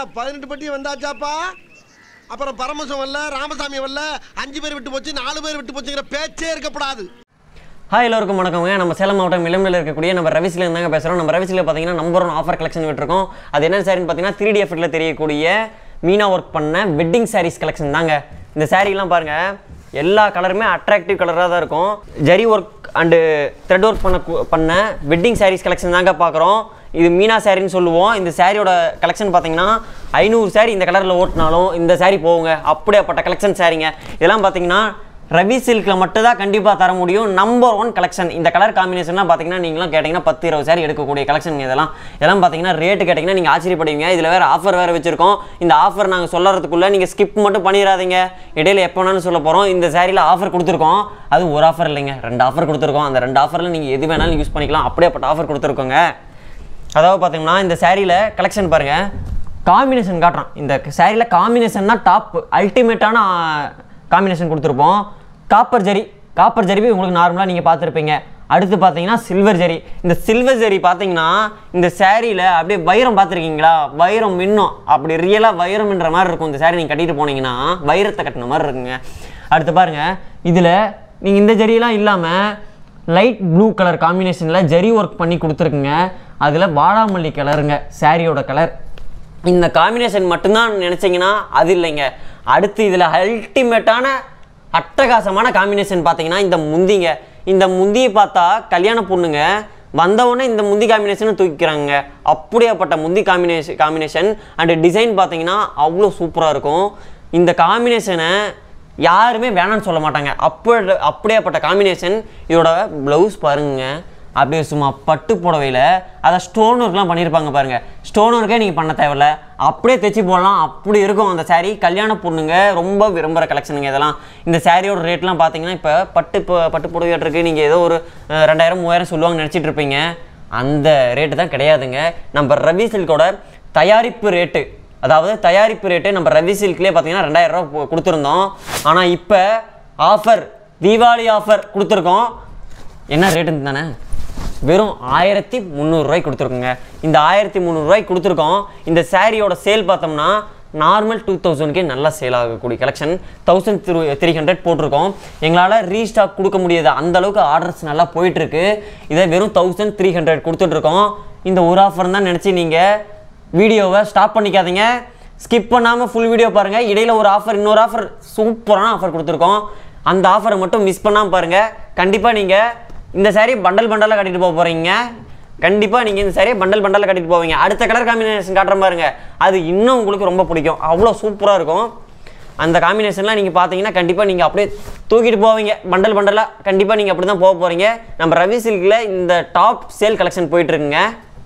பதினெட்டு பட்டி வந்தாச்சாப்பா அப்புறம் பரமசம் வரல ராமசாமி வரல அஞ்சு பேர் விட்டு போச்சு நாலு பேர் விட்டு போச்சுங்கிற பேச்சே இருக்கப்படாது ஹாய் எல்லோருக்கும் வணக்கங்க நம்ம சேலம் மாவட்டம் இளம்பில் இருக்கக்கூடிய நம்ம ரவிசில இருந்தாங்க பேசுகிறோம் நம்ம ரவிசில பார்த்தீங்கன்னா நம்பர் ஒன் ஆஃபர் கலெக்ஷன் விட்டுருக்கோம் அது என்ன சாரின்னு பார்த்தீங்கன்னா த்ரீ டி எஃபெக்டில் தெரியக்கூடிய மீனா ஒர்க் பண்ண வெட்டிங் சாரீஸ் கலெக்ஷன் தாங்க இந்த சாரீலாம் பாருங்க எல்லா கலருமே அட்ராக்டிவ் கலராக தான் இருக்கும் zari work and thread work பண்ண கு- பண்ண வெட்டிங் சாரீஸ் கலெக்ஷன் தாங்க பார்க்குறோம் இது மீனா சாரின்னு சொல்லுவோம் இந்த சாரியோட கலெக்ஷன் பார்த்தீங்கன்னா ஐநூறு சாரி இந்த கலரில் ஓட்டினாலும் இந்த சாரி போகுங்க அப்படியேப்பட்ட கலெக்ஷன் சாரிங்க இதெல்லாம் பார்த்தீங்கன்னா ரவி சில்கில் மட்டும் தான் கண்டிப்பாக தர முடியும் நம்பர் ஒன் கலெக்ஷன் இந்த கலர் காம்பினேஷன்லாம் பார்த்தீங்கன்னா நீங்களாம் கேட்டிங்கன்னா பத்து இருபது சாரி எடுக்கக்கூடிய கலெக்ஷன் இதெல்லாம் இதெல்லாம் பார்த்தீங்கன்னா ரேட்டு கேட்டிங்கன்னா நீங்கள் ஆச்சரியப்படுவீங்க இதில் வேறு ஆஃபர் வேறு வச்சிருக்கோம் இந்த ஆஃபர் நாங்கள் சொல்லறதுக்குள்ளே நீங்கள் ஸ்கிப் மட்டும் பண்ணிடாதீங்க இடையில எப்போ வேணாலும் சொல்ல போகிறோம் இந்த சாரியில் ஆஃபர் கொடுத்துருக்கோம் அது ஒரு ஆஃபர் இல்லைங்க ரெண்டு ஆஃபர் கொடுத்துருக்கோம் அந்த ரெண்டு ஆஃபரில் நீங்கள் எது வேணாலும் யூஸ் பண்ணிக்கலாம் அப்படியேப்பட்ட ஆஃபர் கொடுத்துருக்கோங்க அதாவது பார்த்தீங்கன்னா இந்த சாரியில் கலெக்ஷன் பாருங்கள் காம்பினேஷன் காட்டுறான் இந்த சாரியில் காம்பினேஷன் தான் டாப் அல்டிமேட்டான காம்பினேஷன் கொடுத்துருப்போம் காப்பர் ஜரி காப்பர் ஜரி உங்களுக்கு நார்மலாக நீங்கள் பார்த்துருப்பீங்க அடுத்து பார்த்தீங்கன்னா சில்வர் ஜரி இந்த சில்வர் ஜரி பார்த்தீங்கன்னா இந்த சாரியில் அப்படியே வைரம் பார்த்துருக்கீங்களா வைரம் மின்னும் அப்படி ரியலாக வைரம்ன்ற மாதிரி இருக்கும் இந்த சாரி நீங்கள் கட்டிட்டு போனீங்கன்னா வைரத்தை கட்டின மாதிரி இருக்குங்க அடுத்து பாருங்கள் இதில் நீங்கள் இந்த ஜரியெல்லாம் இல்லாமல் லைட் ப்ளூ கலர் காம்பினேஷனில் ஜரி ஒர்க் பண்ணி கொடுத்துருக்குங்க அதில் வாடாமல்லி கலருங்க சாரியோட கலர் இந்த காம்பினேஷன் மட்டும்தான் நினச்சிங்கன்னா அது இல்லைங்க அடுத்து இதில் அல்டிமேட்டான அட்டகாசமான காம்பினேஷன் பார்த்தீங்கன்னா இந்த முந்திங்க இந்த முந்தியை பார்த்தா கல்யாண பொண்ணுங்க வந்தவுடனே இந்த முந்தி காம்பினேஷனை தூக்கிக்கிறாங்க அப்படியேப்பட்ட முந்தி காம்பினேஷன் காம்பினேஷன் அண்ட் டிசைன் பார்த்தீங்கன்னா அவ்வளோ சூப்பராக இருக்கும் இந்த காம்பினேஷனை யாருமே வேணாம்னு சொல்ல மாட்டாங்க அப்படி அப்படியேப்பட்ட காம்பினேஷன் இதோட ப்ளவுஸ் பாருங்க அப்படியே சும்மா பட்டு புடவையில் அதை ஸ்டோன் ஒர்க்லாம் பண்ணியிருப்பாங்க பாருங்க ஸ்டோன் ஒர்க்கே நீங்கள் பண்ண தேவையில்ல அப்படியே தைச்சி போடலாம் அப்படி இருக்கும் அந்த saree கல்யாண பொண்ணுங்க ரொம்ப விரும்புகிற கலெக்ஷனுங்க இதெல்லாம் இந்த சாரியோட ரேட்லாம் பார்த்தீங்கன்னா இப்போ பட்டு ப- பட்டு புடவையாட்டிருக்கு நீங்கள் ஏதோ ஒரு அஹ், ரெண்டாயிரம் மூவாயிரம் சொல்லுவாங்க நினச்சிட்டு இருப்பீங்க அந்த ரேட்டு தான் கிடையாதுங்க நம்ம ரவி சில்கோட தயாரிப்பு ரேட்டு அதாவது தயாரிப்பு ரேட்டு நம்ம ரவி சில்க்லேயே பார்த்தீங்கன்னா ரெண்டாயிரம் ரூபா கு- கொடுத்துருந்தோம் ஆனால் இப்போ ஆஃபர் தீபாவளி ஆஃபர் கொடுத்துருக்கோம் என்ன ரேட்டுன்னு தானே வெறும் ஆயிரத்தி முந்நூறுரூவாய்க்கு கொடுத்துருக்குங்க இந்த ஆயிரத்தி முந்நூறுரூவாய்க்கு கொடுத்துருக்கோம் இந்த சாரியோட சேல் பார்த்தோம்னா நார்மல் டூ தௌசண்ட்கே நல்லா சேல் ஆகக்கூடிய collection thousand through three hundred போட்டிருக்கோம் எங்களால் ரீஸ்டாக் கொடுக்க முடியாது அந்த அளவுக்கு ஆர்டர்ஸ் நல்லா போயிட்டுருக்கு இதை வெறும் தௌசண்ட் த்ரீ ஹண்ட்ரட் கொடுத்துட்ருக்கோம் இந்த ஒரு ஆஃபர் தான் நினச்சி நீங்கள் வீடியோவை ஸ்டாப் பண்ணிக்காதீங்க ஸ்கிப் பண்ணாமல் ஃபுல் வீடியோ பாருங்கள் இடையில ஒரு ஆஃபர் இன்னொரு ஆஃபர் சூப்பரான ஆஃபர் கொடுத்துருக்கோம் அந்த ஆஃபரை மட்டும் மிஸ் பண்ணாமல் பாருங்கள் கண்டிப்பாக நீங்கள் இந்த saree பண்டல் பண்டலாக கட்டிட்டு போக போகிறீங்க கண்டிப்பாக நீங்கள் இந்த saree பண்டல் பண்டலாக கட்டிட்டு போவீங்க அடுத்த கலர் காம்பினேஷன் காட்டுற பாருங்க அது இன்னும் உங்களுக்கு ரொம்ப பிடிக்கும் அவ்வளோ சூப்பராக இருக்கும் அந்த காம்பினேஷன்லாம் நீங்கள் பார்த்தீங்கன்னா கண்டிப்பாக நீங்கள் அப்படியே தூக்கிட்டு போவீங்க பண்டல் பண்டலாக கண்டிப்பாக நீங்கள் அப்படி தான் போக போகிறீங்க நம்ம ரவி சில்கில் இந்த டாப் சேல் கலெக்ஷன் போயிட்டுருக்குங்க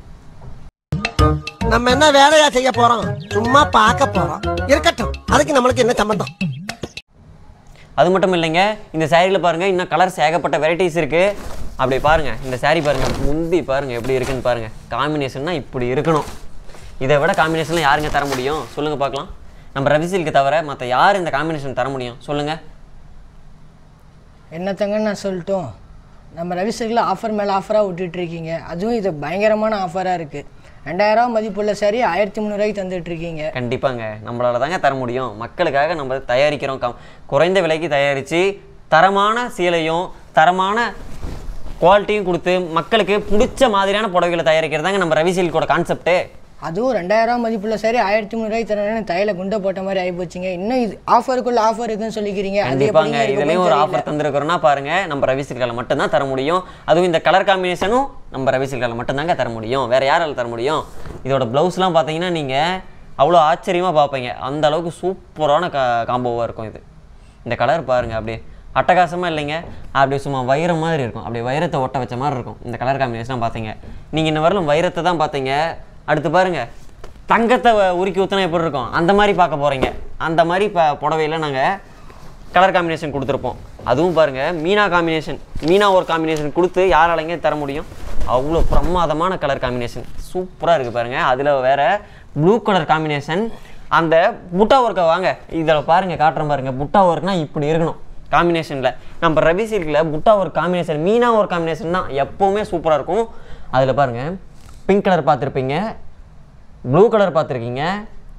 நம்ம என்ன வேலையா செய்ய போறோம் சும்மா பார்க்க போறோம் இருக்கட்டும் அதுக்கு நம்மளுக்கு என்ன சம்பந்தம் அது மட்டும் இல்லைங்க இந்த சாரியில் பாருங்கள் இன்னும் கலர்ஸ் ஏகப்பட்ட வெரைட்டிஸ் இருக்குது அப்படி பாருங்கள் இந்த saree பாருங்கள் முந்தி பாருங்கள் எப்படி இருக்குன்னு பாருங்கள் காம்பினேஷன்னா இப்படி இருக்கணும் இதை விட காம்பினேஷன்லாம் யாருங்க தர முடியும் சொல்லுங்கள் பார்க்கலாம் நம்ம ரவி சில்க்கு தவிர மற்ற யார் இந்த காம்பினேஷன் தர முடியும் சொல்லுங்கள் என்னத்தங்கன்னு நான் சொல்லட்டும் நம்ம ரவிசர்கில் ஆஃபர் மேலே ஆஃபராக விட்டுட்ருக்கீங்க அதுவும் இது பயங்கரமான ஆஃபராக இருக்குது ரெண்டாயிரம் மதிப்புள்ள சரி ஆயிரத்தி முந்நூறுவாய்க்கு தந்துட்டுருக்கீங்க கண்டிப்பாங்க நம்மளால தாங்க தர முடியும் மக்களுக்காக நம்ம தயாரிக்கிறோம் கம் குறைந்த விலைக்கு தயாரித்து தரமான சீலையும் தரமான குவாலிட்டியும் கொடுத்து மக்களுக்கு பிடிச்ச மாதிரியான புடவைகளை தயாரிக்கிறது தாங்க நம்ம ரவி சில்கோட கான்செப்ட்டு அதுவும் ரெண்டாயிரம் மதிப்புள்ள சரி ஆயிரத்தி முந்நூறுவாய்க்கு தரேன்னு தையில குண்டை போட்ட மாதிரி ஆகிப்போச்சிங்க இன்னும் இது ஆஃபருக்குள்ள ஆஃபர் இருக்குன்னு சொல்லிக்கிறீங்க அது கண்டிப்பாங்க எப்படிங்க இருக்க இதுலயும் ஒரு போகுதுன்னு ஆஃபர் தந்திருக்கிறோம்னா பாருங்க நம்ம ரவி சில்கால மட்டும்தான் தர முடியும் அதுவும் இந்த கலர் காம்பினேஷனும் நம்ம ரவி சில்கால மட்டும்தாங்க தர முடியும் வேற யாரால தர முடியும் இதோட ப்ளவுஸ்லாம் பார்த்தீங்கன்னா நீங்க அவ்வளோ ஆச்சரியமா பார்ப்பீங்க அந்த அளவுக்கு சூப்பரான கா காம்போவாக இருக்கும் இது இந்த கலர் பாருங்க அப்படியே அட்டகாசமா இல்லைங்க அப்படியே சும்மா வைரம் மாதிரி இருக்கும் அப்படியே வைரத்தை ஒட்ட வச்ச மாதிரி இருக்கும் இந்த கலர் காம்பினேஷன் பார்த்தீங்க நீங்க இன்ன வரலும் வைரத்தை தான் பார்த்தீங்க அடுத்து பாருங்க தங்கத்தை வ- உருக்கி ஊற்றினா எப்படி இருக்கும் அந்த மாதிரி பார்க்க போறீங்க அந்த மாதிரி இப்போ புடவையில் நாங்கள் கலர் காம்பினேஷன் கொடுத்துருப்போம் அதுவும் பாருங்க மீனா காம்பினேஷன் மீனா ஒரு காம்பினேஷன் கொடுத்து யாராலைங்க தர முடியும் அவ்வளோ பிரமாதமான கலர் காம்பினேஷன் சூப்பராக இருக்குது பாருங்க அதில் வேற ப்ளூ கலர் காம்பினேஷன் அந்த புட்டா ஒர்க்கை வாங்க இதில் பாருங்க காட்டுறேன் பாருங்க புட்டா ஒர்க்னா இப்படி இருக்கணும் காம்பினேஷனில் நம்ம ரவி சில்கில் புட்டா ஒரு காம்பினேஷன் மீனா ஒரு காம்பினேஷன் தான் எப்போவுமே சூப்பராக இருக்கும் அதில் பாருங்க பிங்க் கலர் பார்த்துருப்பீங்க ப்ளூ கலர் பார்த்துருக்கீங்க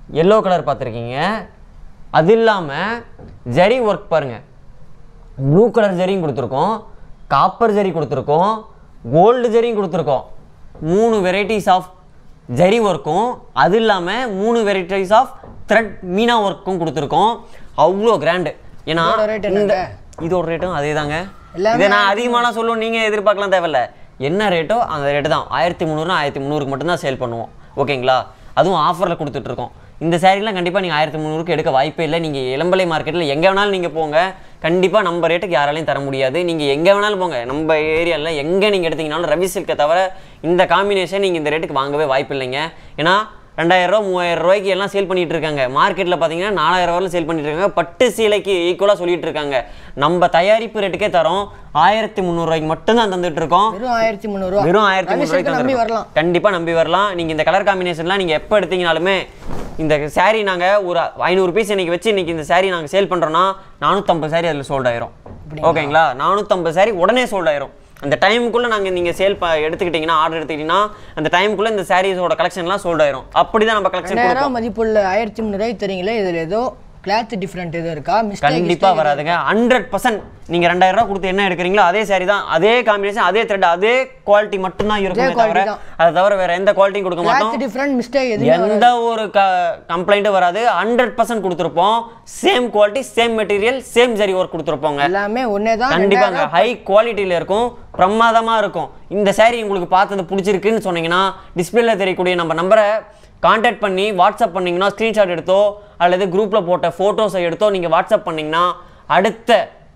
எல்லோ கலர் பார்த்துருக்கீங்க அது இல்லாமல் ஜரி ஒர்க் பாருங்கள் ப்ளூ கலர் ஜரியும் கொடுத்துருக்கோம் காப்பர் ஜரி கொடுத்துருக்கோம் கோல்டு ஜரியும் கொடுத்துருக்கோம் மூணு வெரைட்டிஸ் ஆஃப் ஜரி ஒர்க்கும் அது இல்லாமல் மூணு வெரைட்டிஸ் ஆஃப் த்ரெட் மீனா ஒர்க்கும் கொடுத்துருக்கோம் அவ்வளோ கிராண்டு ஏன்னா இதோட rate இந்த என்னங்க? இதோட ரேட்டும் அதே தாங்க எல்லாமே இதை நான் அதிகமாலாம் சொல்லுவோம் நீங்கள் எதிர்பார்க்கலாம் தேவையில்ல என்ன ரேட்டோ அந்த ரேட்டு தான் ஆயிரத்தி முந்நூறுனா ஆயிரத்தி முந்நூறுக்கு மட்டும்தான் சேல் பண்ணுவோம் ஓகேங்களா அதுவும் ஆஃபரில் கொடுத்துட்ருக்கோம் இந்த சாரீலாம் கண்டிப்பாக நீங்கள் ஆயிரத்தி முந்நூறுக்கு எடுக்க வாய்ப்பே இல்லை நீங்கள் இளம்பலை மார்க்கெட்டில் எங்கே வேணாலும் நீங்கள் போங்க கண்டிப்பாக நம்ம ரேட்டுக்கு யாராலையும் தர முடியாது நீங்கள் எங்கே வேணாலும் போங்க நம்ம ஏரியாவில் எங்கே நீங்கள் எடுத்தீங்கனாலும் ரவி சில்கை தவிர இந்த காம்பினேஷன் நீங்கள் இந்த ரேட்டுக்கு வாங்கவே வாய்ப்பு இல்லைங்க ஏன்னா ரெண்டாயிரம் ரூபா மூவாயிரம் ரூபாய்க்கு எல்லாம் சேல் பண்ணிட்டு இருக்காங்க மார்க்கெட்டில் பார்த்தீங்கன்னா நாலாயிரம் ரூபாயில் சேல் பண்ணிட்டு இருக்காங்க பட்டு சீலைக்கு ஈக்குவலாக சொல்லிட்டு இருக்காங்க நம்ம தயாரிப்பு ரேட்டுக்கே தரோம் ஆயிரத்தி முந்நூறுவாய்க்கு மட்டும்தான் தந்துட்டு இருக்கோம் வெறும் ஆயிரத்தி முந்நூறுவா வெறும் ஆயிரத்தி ரவிசங்கர் நம்பி முந்நூறுவாய்க்கு வரலாம் கண்டிப்பாக நம்பி வரலாம் நீங்கள் இந்த கலர் காம்பினேஷன்லாம் நீங்கள் எப்போ எடுத்தீங்கனாலுமே இந்த saree நாங்கள் ஒரு ஐநூறு பீஸ் இன்னைக்கு வச்சு இன்னைக்கு இந்த saree நாங்கள் சேல் பண்ணுறோன்னா நானூற்றம்பது saree அதில் சோல்ட் ஆயிரும் ஓகேங்களா நானூற்றம்பது saree உடனே சோல்ட் ஆயிரும் அந்த டைமுக்குள்ளே நாங்கள் நீங்கள் சேல் ப எடுத்துக்கிட்டிங்கன்னா ஆர்டர் எடுத்துக்கிட்டிங்கன்னா அந்த டைமுக்குள்ளே இந்த சாரீஸோட கலெக்ஷன்லாம் சோல்ட் ஆயிரும் அப்படி தான் நம்ம கலெக்ஷன் ரெண்டாயிரம் மதிப்புள்ள ஆயிரத்தி முந்நூறுவாய்க்கு தரீங்களே இதில் ஏதோ கிளாத் டிஃப்ரெண்ட் எதுவும் இருக்கா மிஸ்டேக் கண்டிப்பா வராதுங்க ஹண்ட்ரட் பர்சன்ட் நீங்க ரெண்டாயிரம் ரூபாய் கொடுத்து என்ன எடுக்கிறீங்களோ அதே saree தான் அதே காம்பினேஷன் அதே த்ரெட் அதே குவாலிட்டி மட்டும்தான் இருக்குமே தவிர quality தான். அதை தவிர வேற எந்த குவாலிட்டியும் கொடுக்க மாட்டோம் கிளாத் டிஃப்ரெண்ட் மிஸ்டேக் எதுவும் எந்த ஒரு கம்ப்ளைண்ட்டும் வராது ஹண்ட்ரட் பர்சன்ட் கொடுத்துருப்போம் same quality same material same zari work கொடுத்துருப்போங்க எல்லாமே ஒன்னே தான் கண்டிப்பாங்க ஹை குவாலிட்டியில் இருக்கும் பிரமாதமாக இருக்கும் இந்த saree உங்களுக்கு பார்த்தது பிடிச்சிருக்குன்னு சொன்னீங்கன்னா டிஸ்பிளேல தெரியக்கூடிய நம்ம நம்பரை காண்டாக்ட் பண்ணி வாட்ஸ்அப் பண்ணீங்கன்னா ஸ்க்ரீன்ஷாட் எடுத்தோ அல்லது குரூப்பில் போட்ட ஃபோட்டோஸை எடுத்தோ நீங்கள் வாட்ஸ்அப் பண்ணீங்கன்னா அடுத்த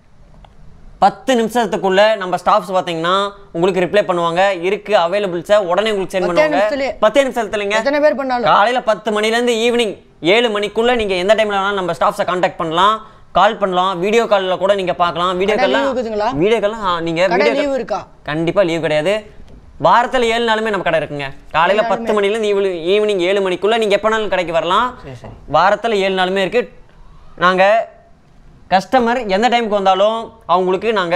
பத்து நிமிஷத்துக்குள்ள நம்ம ஸ்டாஃப்ஸ் பார்த்தீங்கன்னா உங்களுக்கு ரிப்ளை பண்ணுவாங்க இருக்கு அவைலபிள்ஸை உடனே உங்களுக்கு சென்ட் பத்தே பண்ணுவாங்க நிமிஷத்துலயே. பத்தே நிமிஷத்துலங்க எத்தனை பேர் பண்ணாலும் காலையில பத்து மணிலேருந்து ஈவினிங் ஏழு மணிக்குள்ள நீங்க எந்த டைம்ல வேணாலும் நம்ம ஸ்டாஃப்ஸை காண்டாக்ட் பண்ணலாம் கால் பண்ணலாம் வீடியோ காலில் கூட நீங்க பார்க்கலாம் வீடியோ கடை கால்லாம் leave இருக்குதுங்களா? வீடியோ கால்லாம் நீங்க கடை வீடியோ லீவ் இருக்கா கண்டிப்பா லீவ் கிடையாது வாரத்துல ஏழு நாளுமே நம்ம கடை இருக்குங்க காலையில பத்து மணிலேருந்து ஈவினிங் ஈவினிங் ஏழு மணிக்குள்ள நீங்க எப்போனாலும் கடைக்கு வரலாம் வாரத்துல ஏழு நாளுமே இருக்கு நாங்க கஸ்டமர் எந்த டைமுக்கு வந்தாலும் அவங்களுக்கு நாங்க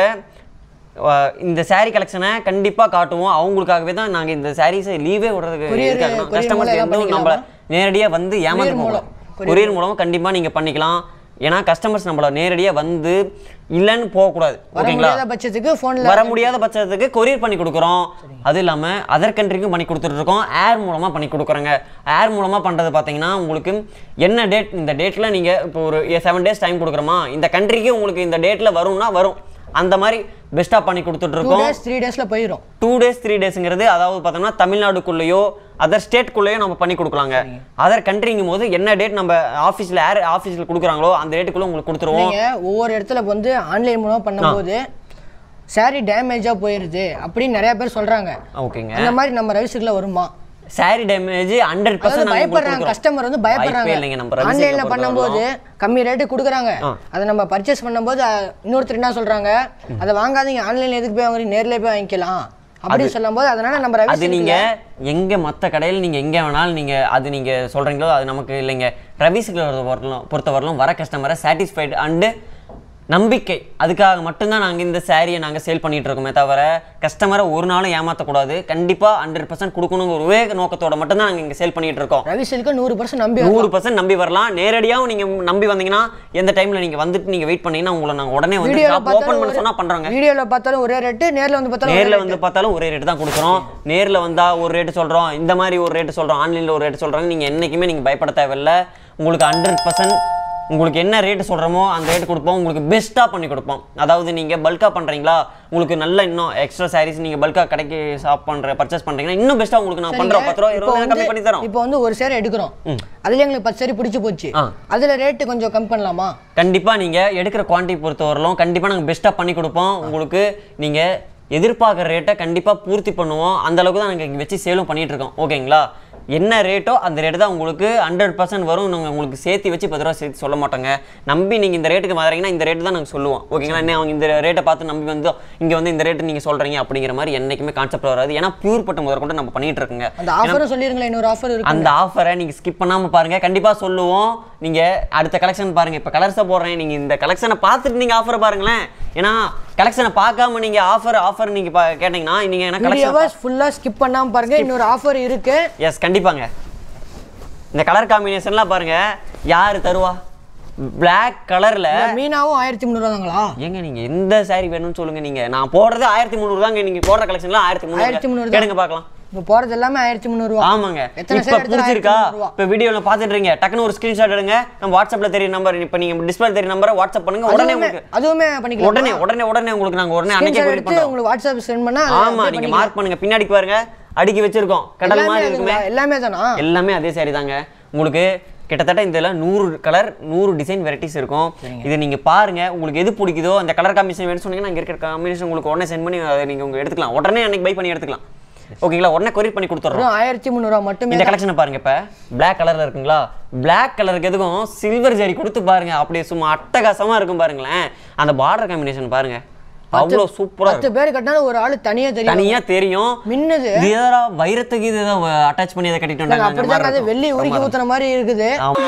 அஹ், இந்த saree கலெக்ஷனை கண்டிப்பா காட்டுவோம் அவங்களுக்காகவே தான் நாங்க இந்த சாரீஸை லீவே விடுறதுக்கு Courier- இருக்காங்க courier கஸ்டமர்ஸ் மூலம் எதுவும் எல்லாம் நம்மள நேரடியா வந்து ஏமாந்து மூலம். போகலாம் கொரியர் மூலமா கண்டிப்பா நீங்க பண்ணிக்கலாம் ஏன்னா கஸ்டமர்ஸ் நம்மள நேரடியா வந்து இல்லைன்னு போகக்கூடாது வர ஓகேங்களா முடியாத பட்சத்துக்கு ஃபோனில் வர முடியாத பட்சத்துக்கு கொரியர் பண்ணி கொடுக்குறோம் அது இல்லாமல் அதர் கண்ட்ரிக்கும் பண்ணி கொடுத்துட்டு இருக்கோம் ஏர் மூலமாக பண்ணி கொடுக்குறோங்க ஏர் மூலமாக பண்ணுறது பார்த்தீங்கன்னா உங்களுக்கு என்ன டேட் இந்த டேட்டில் நீங்கள் இப்போ ஒரு செவன் டேஸ் டைம் கொடுக்குறோமா இந்த கண்ட்ரிக்கு உங்களுக்கு இந்த டேட்டில் வரும்னா வரும் அந்த மாதிரி பெஸ்ட்டாக பண்ணி கொடுத்துட்டு டூ இருக்கோம் டேஸ் த்ரீ டேஸில் போயிடும் டூ டேஸ் த்ரீ டேஸ்ங்கிறது அதாவது பார்த்தோம்னா தமிழ்நாடுக்குள்ளேயோ அதர் ஸ்டேட்குள்ளேயோ நம்ம பண்ணி கொடுக்கலாங்க அதர் கண்ட்ரிங்கும் போது என்ன டேட் நம்ம ஆஃபீஸில் ஏர் ஆஃபீஸில் கொடுக்குறாங்களோ அந்த டேட்டுக்குள்ளே உங்களுக்கு கொடுத்துருவோம் நீங்கள் ஒவ்வொரு இடத்துல வந்து ஆன்லைன் மூலம் பண்ணும்போது saree டேமேஜாக போயிருது அப்படின்னு நிறைய பேர் சொல்கிறாங்க ஓகேங்க அந்த மாதிரி நம்ம ரவிசுக்குள்ள வருமா சாரி டேமேஜ் ஹண்ட்ரட் அதாவது பர்சன்ட் பயப்படுறாங்க கஸ்டமர் வந்து பயப்படுறாங்க இல்லைங்க நம்ம ரவி ஆன்லைன்ல சேகர் பண்ணும்போது கம்மி ரேட்டு கொடுக்குறாங்க ஆ. அதை நம்ம பர்ச்சேஸ் பண்ணும்போது அஹ், இன்னொருத்தர் என்ன சொல்றாங்க அதை வாங்காதீங்க ஆன்லைன்ல எதுக்கு போய் வாங்குறீங்க நேர்ல போய் வாங்கிக்கலாம் அப்படின்னு சொல்லும்போது அதனால நம்ம ரவி அது நீங்க எங்க மத்த கடையில் நீங்க எங்க வேணாலும் நீங்க அது நீங்க சொல்றீங்களோ அது நமக்கு இல்லைங்க ரவிஸ்களை பொறுத்தவரையிலும் பொறுத்தவரையிலும் வர கஸ்டமரை சாட்டிஸ்ஃபைடு அண்டு நம்பிக்கை அதுக்காக மட்டும்தான் நாங்க இந்த சாரியை நாங்க சேல் பண்ணிட்டு இருக்கோமே தவிர கஸ்டமரை ஒரு நாளும் ஏமாத்தக்கூடாது கண்டிப்பா ஹண்ட்ரட் பர்சன்ட் கொடுக்கணுங்கிற ஒரே நோக்கத்தோட மட்டும்தான் நாங்க இங்க சேல் பண்ணிட்டு இருக்கோம் ரவி சில்க்கு நூறு பர்சன்ட் நம்பி நூறு பர்சன்ட் நம்பி வரலாம் நேரடியாகவும் நீங்க நம்பி வந்தீங்கன்னா எந்த டைம்ல நீங்க வந்துட்டு நீங்க வெயிட் பண்ணீங்கன்னா உங்களை நாங்க உடனே வந்து வீடியோல ஷாப் ஓப்பன் பண்ண சொன்னா பார்த்தாலும் பண்றாங்க வீடியோல பார்த்தாலும் ஒரே ரேட்டு நேர்ல வந்து பார்த்தாலும் நேர்ல வந்து பார்த்தாலும் ஒரே ரேட்டு தான் கொடுக்குறோம் நேர்ல வந்தா ஒரு ரேட்டு சொல்றோம் இந்த மாதிரி ஒரு ரேட்டு சொல்றோம் ஆன்லைன்ல ஒரு ரேட்டு சொல்றாங்க நீங்க என்னைக்குமே நீங்க பயப்பட தேவையில்ல உங்களுக்கு ஹண்ட்ரட் பர்சன்ட் உங்களுக்கு என்ன ரேட்டு சொல்கிறோமோ அந்த ரேட்டு கொடுப்போம் உங்களுக்கு பெஸ்ட்டாக பண்ணி கொடுப்போம் அதாவது நீங்கள் பல்காக பண்ணுறீங்களா உங்களுக்கு நல்ல இன்னும் எக்ஸ்ட்ரா சாரீஸ் நீங்கள் பல்காக கடைக்கு ஷாப் பண்ணுற பர்ச்சேஸ் பண்ணுறீங்கன்னா இன்னும் பெஸ்ட்டாக உங்களுக்கு நான் பண்ணுறோம் பத்து ரூபா இப்போ இருபது கம்மி வந்து பண்ணி தரோம் இப்போ வந்து ஒரு சேர் எடுக்கிறோம் அதுல எங்களுக்கு பத்து சேரி பிடிச்சி போச்சு ஆ. அதுல ரேட்டு கொஞ்சம் கம்மி பண்ணலாமா கண்டிப்பாக நீங்கள் எடுக்கிற குவான்டிட்டி பொறுத்த வரலும் கண்டிப்பாக நாங்கள் பெஸ்ட்டாக பண்ணி கொடுப்போம் உங்களுக்கு நீங்கள் எதிர்பார்க்குற ரேட்டை கண்டிப்பாக பூர்த்தி பண்ணுவோம் அந்த அளவுக்கு தான் நாங்கள் இங்கே வச்சு சேலும் பண்ணிட்டு இருக்கோம் ஓகேங்களா என்ன ரேட்டோ அந்த ரேட்டு தான் உங்களுக்கு ஹண்ட்ரட் பர்சன்ட் வரும் நாங்கள் உங்களுக்கு சேர்த்து வச்சு பத்து ரூபா சேர்த்து சொல்ல மாட்டோங்க நம்பி நீங்கள் இந்த ரேட்டுக்கு வரீங்கன்னா இந்த ரேட்டு தான் நாங்கள் சொல்லுவோம் ஓகேங்களா என்ன அவங்க இந்த ரேட்டை பார்த்து நம்பி வந்து இங்கே வந்து இந்த ரேட்டு நீங்கள் சொல்கிறீங்க அப்படிங்கிற மாதிரி என்றைக்குமே கான்செப்ட் வராது ஏன்னா பியூர் பட்டு முதல் கொண்டு நம்ம பண்ணிட்டு இருக்கோங்க அந்த ஆஃபரும் சொல்லிருங்களேன் இன்னொரு ஆஃபர் இருக்கு அந்த ஆஃபரை நீங்கள் ஸ்கிப் பண்ணாமல் பாருங்கள் கண்டிப்பாக சொல்லுவோம் நீங்கள் அடுத்த கலெக்ஷன் பாருங்கள் இப்போ கலர்ஸை போடுறேன் நீங்கள் இந்த கலெக்ஷனை பார்த்துட்டு நீங்கள் ஆஃபரை பாருங்களேன் ஏன்னா கலெக்ஷனை பார்க்காம நீங்கள் ஆஃபர் ஆஃபர் நீங்கள் பா கேட்டிங்கன்னா நீங்கள் என்ன கலெக்ஷன் வீடியோவை ஃபுல்லா ஸ்கிப் பண்ணாம பாருங்க இன்னொரு ஆஃபர் இருக்கு எஸ் கண்டிப்பாங்க இந்த கலர் காம்பினேஷன்லாம் பாருங்க யாரு தருவா Black கலர்ல இந்த மீனாவும் ஆயிரத்தி முந்நூறுவாங்களா ஏங்க நீங்க எந்த saree வேணும்னு சொல்லுங்க நீங்க நான் போடுறது ஆயிரத்தி முந்நூறு தாங்க நீங்க போடுற கலெக்ஷன்லாம் ஆயிரத்தி ஆயிரத்தி முந்நூறு முந்நூறு கேளுங்க பார்க்கலாம் இப்போ போறது எல்லாமே ஆயிரத்தி முந்நூறுவா ஆமாங்க எத்தனை இப்ப சேர் எடுத்தாலும் புரிஞ்சிருக்கா ஆயிரத்தி முந்நூறுவா. இப்ப வீடியோல பாத்துட்டு இருக்கீங்க டக்குனு ஒரு ஸ்கிரீன்ஷாட் எடுங்க நம்ம வாட்ஸ்அப்ல தெரிய நம்பர் இப்ப நீங்க டிஸ்பிளே தெரிய நம்பரை வாட்ஸ்அப் பண்ணுங்க உடனே அதுவுமே உங்களுக்கு அதுவுமே பண்ணிக்கலாம் உடனே உடனே உடனே உங்களுக்கு நாங்க உடனே அன்னைக்கே Screenshot கொரியர் எடுத்து பண்றோம் உங்களுக்கு வாட்ஸ்அப் சென்ட் பண்ணா அதை ஆமா அப்படியே நீங்க பண்ணிக்கலாம். மார்க் பண்ணுங்க பின்னாடி பாருங்க அடுக்கி வச்சிருக்கோம் கடல் எல்லாமே மாதிரி இருக்குமே அதுங்களா? எல்லாமே தானா எல்லாமே அதே சாரி தாங்க உங்களுக்கு கிட்டத்தட்ட இதுல நூறு கலர் நூறு டிசைன் வெரைட்டிஸ் இருக்கும் இது நீங்க பாருங்க உங்களுக்கு எது பிடிக்குதோ அந்த கலர் காம்பினேஷன் வேணும் சொன்னீங்கன்னா இங்க இருக்கிற காம்பினேஷன் உங்களுக்கு உடனே சென்ட் பண்ணி அதை நீங்க உங்க எடுத்துக்கலாம் உடனே அன்னைக்கு பை பண்ணி எடுத்துக்கலாம் ஓகேங்களா உடனே கொரியர் பண்ணி கொடுத்துறோம் வெறும் ஆயிரத்தி முந்நூறுவா மட்டுமே இந்த கலெக்ஷனை பாருங்க இப்ப Black கலர்ல இருக்குங்களா Black கலருக்கு எதுக்கும் சில்வர் ஜரி கொடுத்து பாருங்க அப்படியே சும்மா அட்டகாசமா இருக்கும் பாருங்களேன் அந்த பார்டர் காம்பினேஷன் பாருங்க அவ்வளோ சூப்பரா பத்து பேர் கட்டினாலும் ஒரு ஆளு தனியா தெரியும் தனியா தெரியும் மின்னுது இது எதா வைரத்துக்கு இது ஏதோ அட்டாச் பண்ணி அதை கட்டிட்டு வந்தாங்க அந்த அப்படிதாங்க மாதிரி அது வெள்ளி இருக்கும். உருக்கி ஊத்துன மாதிரி இருக்குது ஆமா.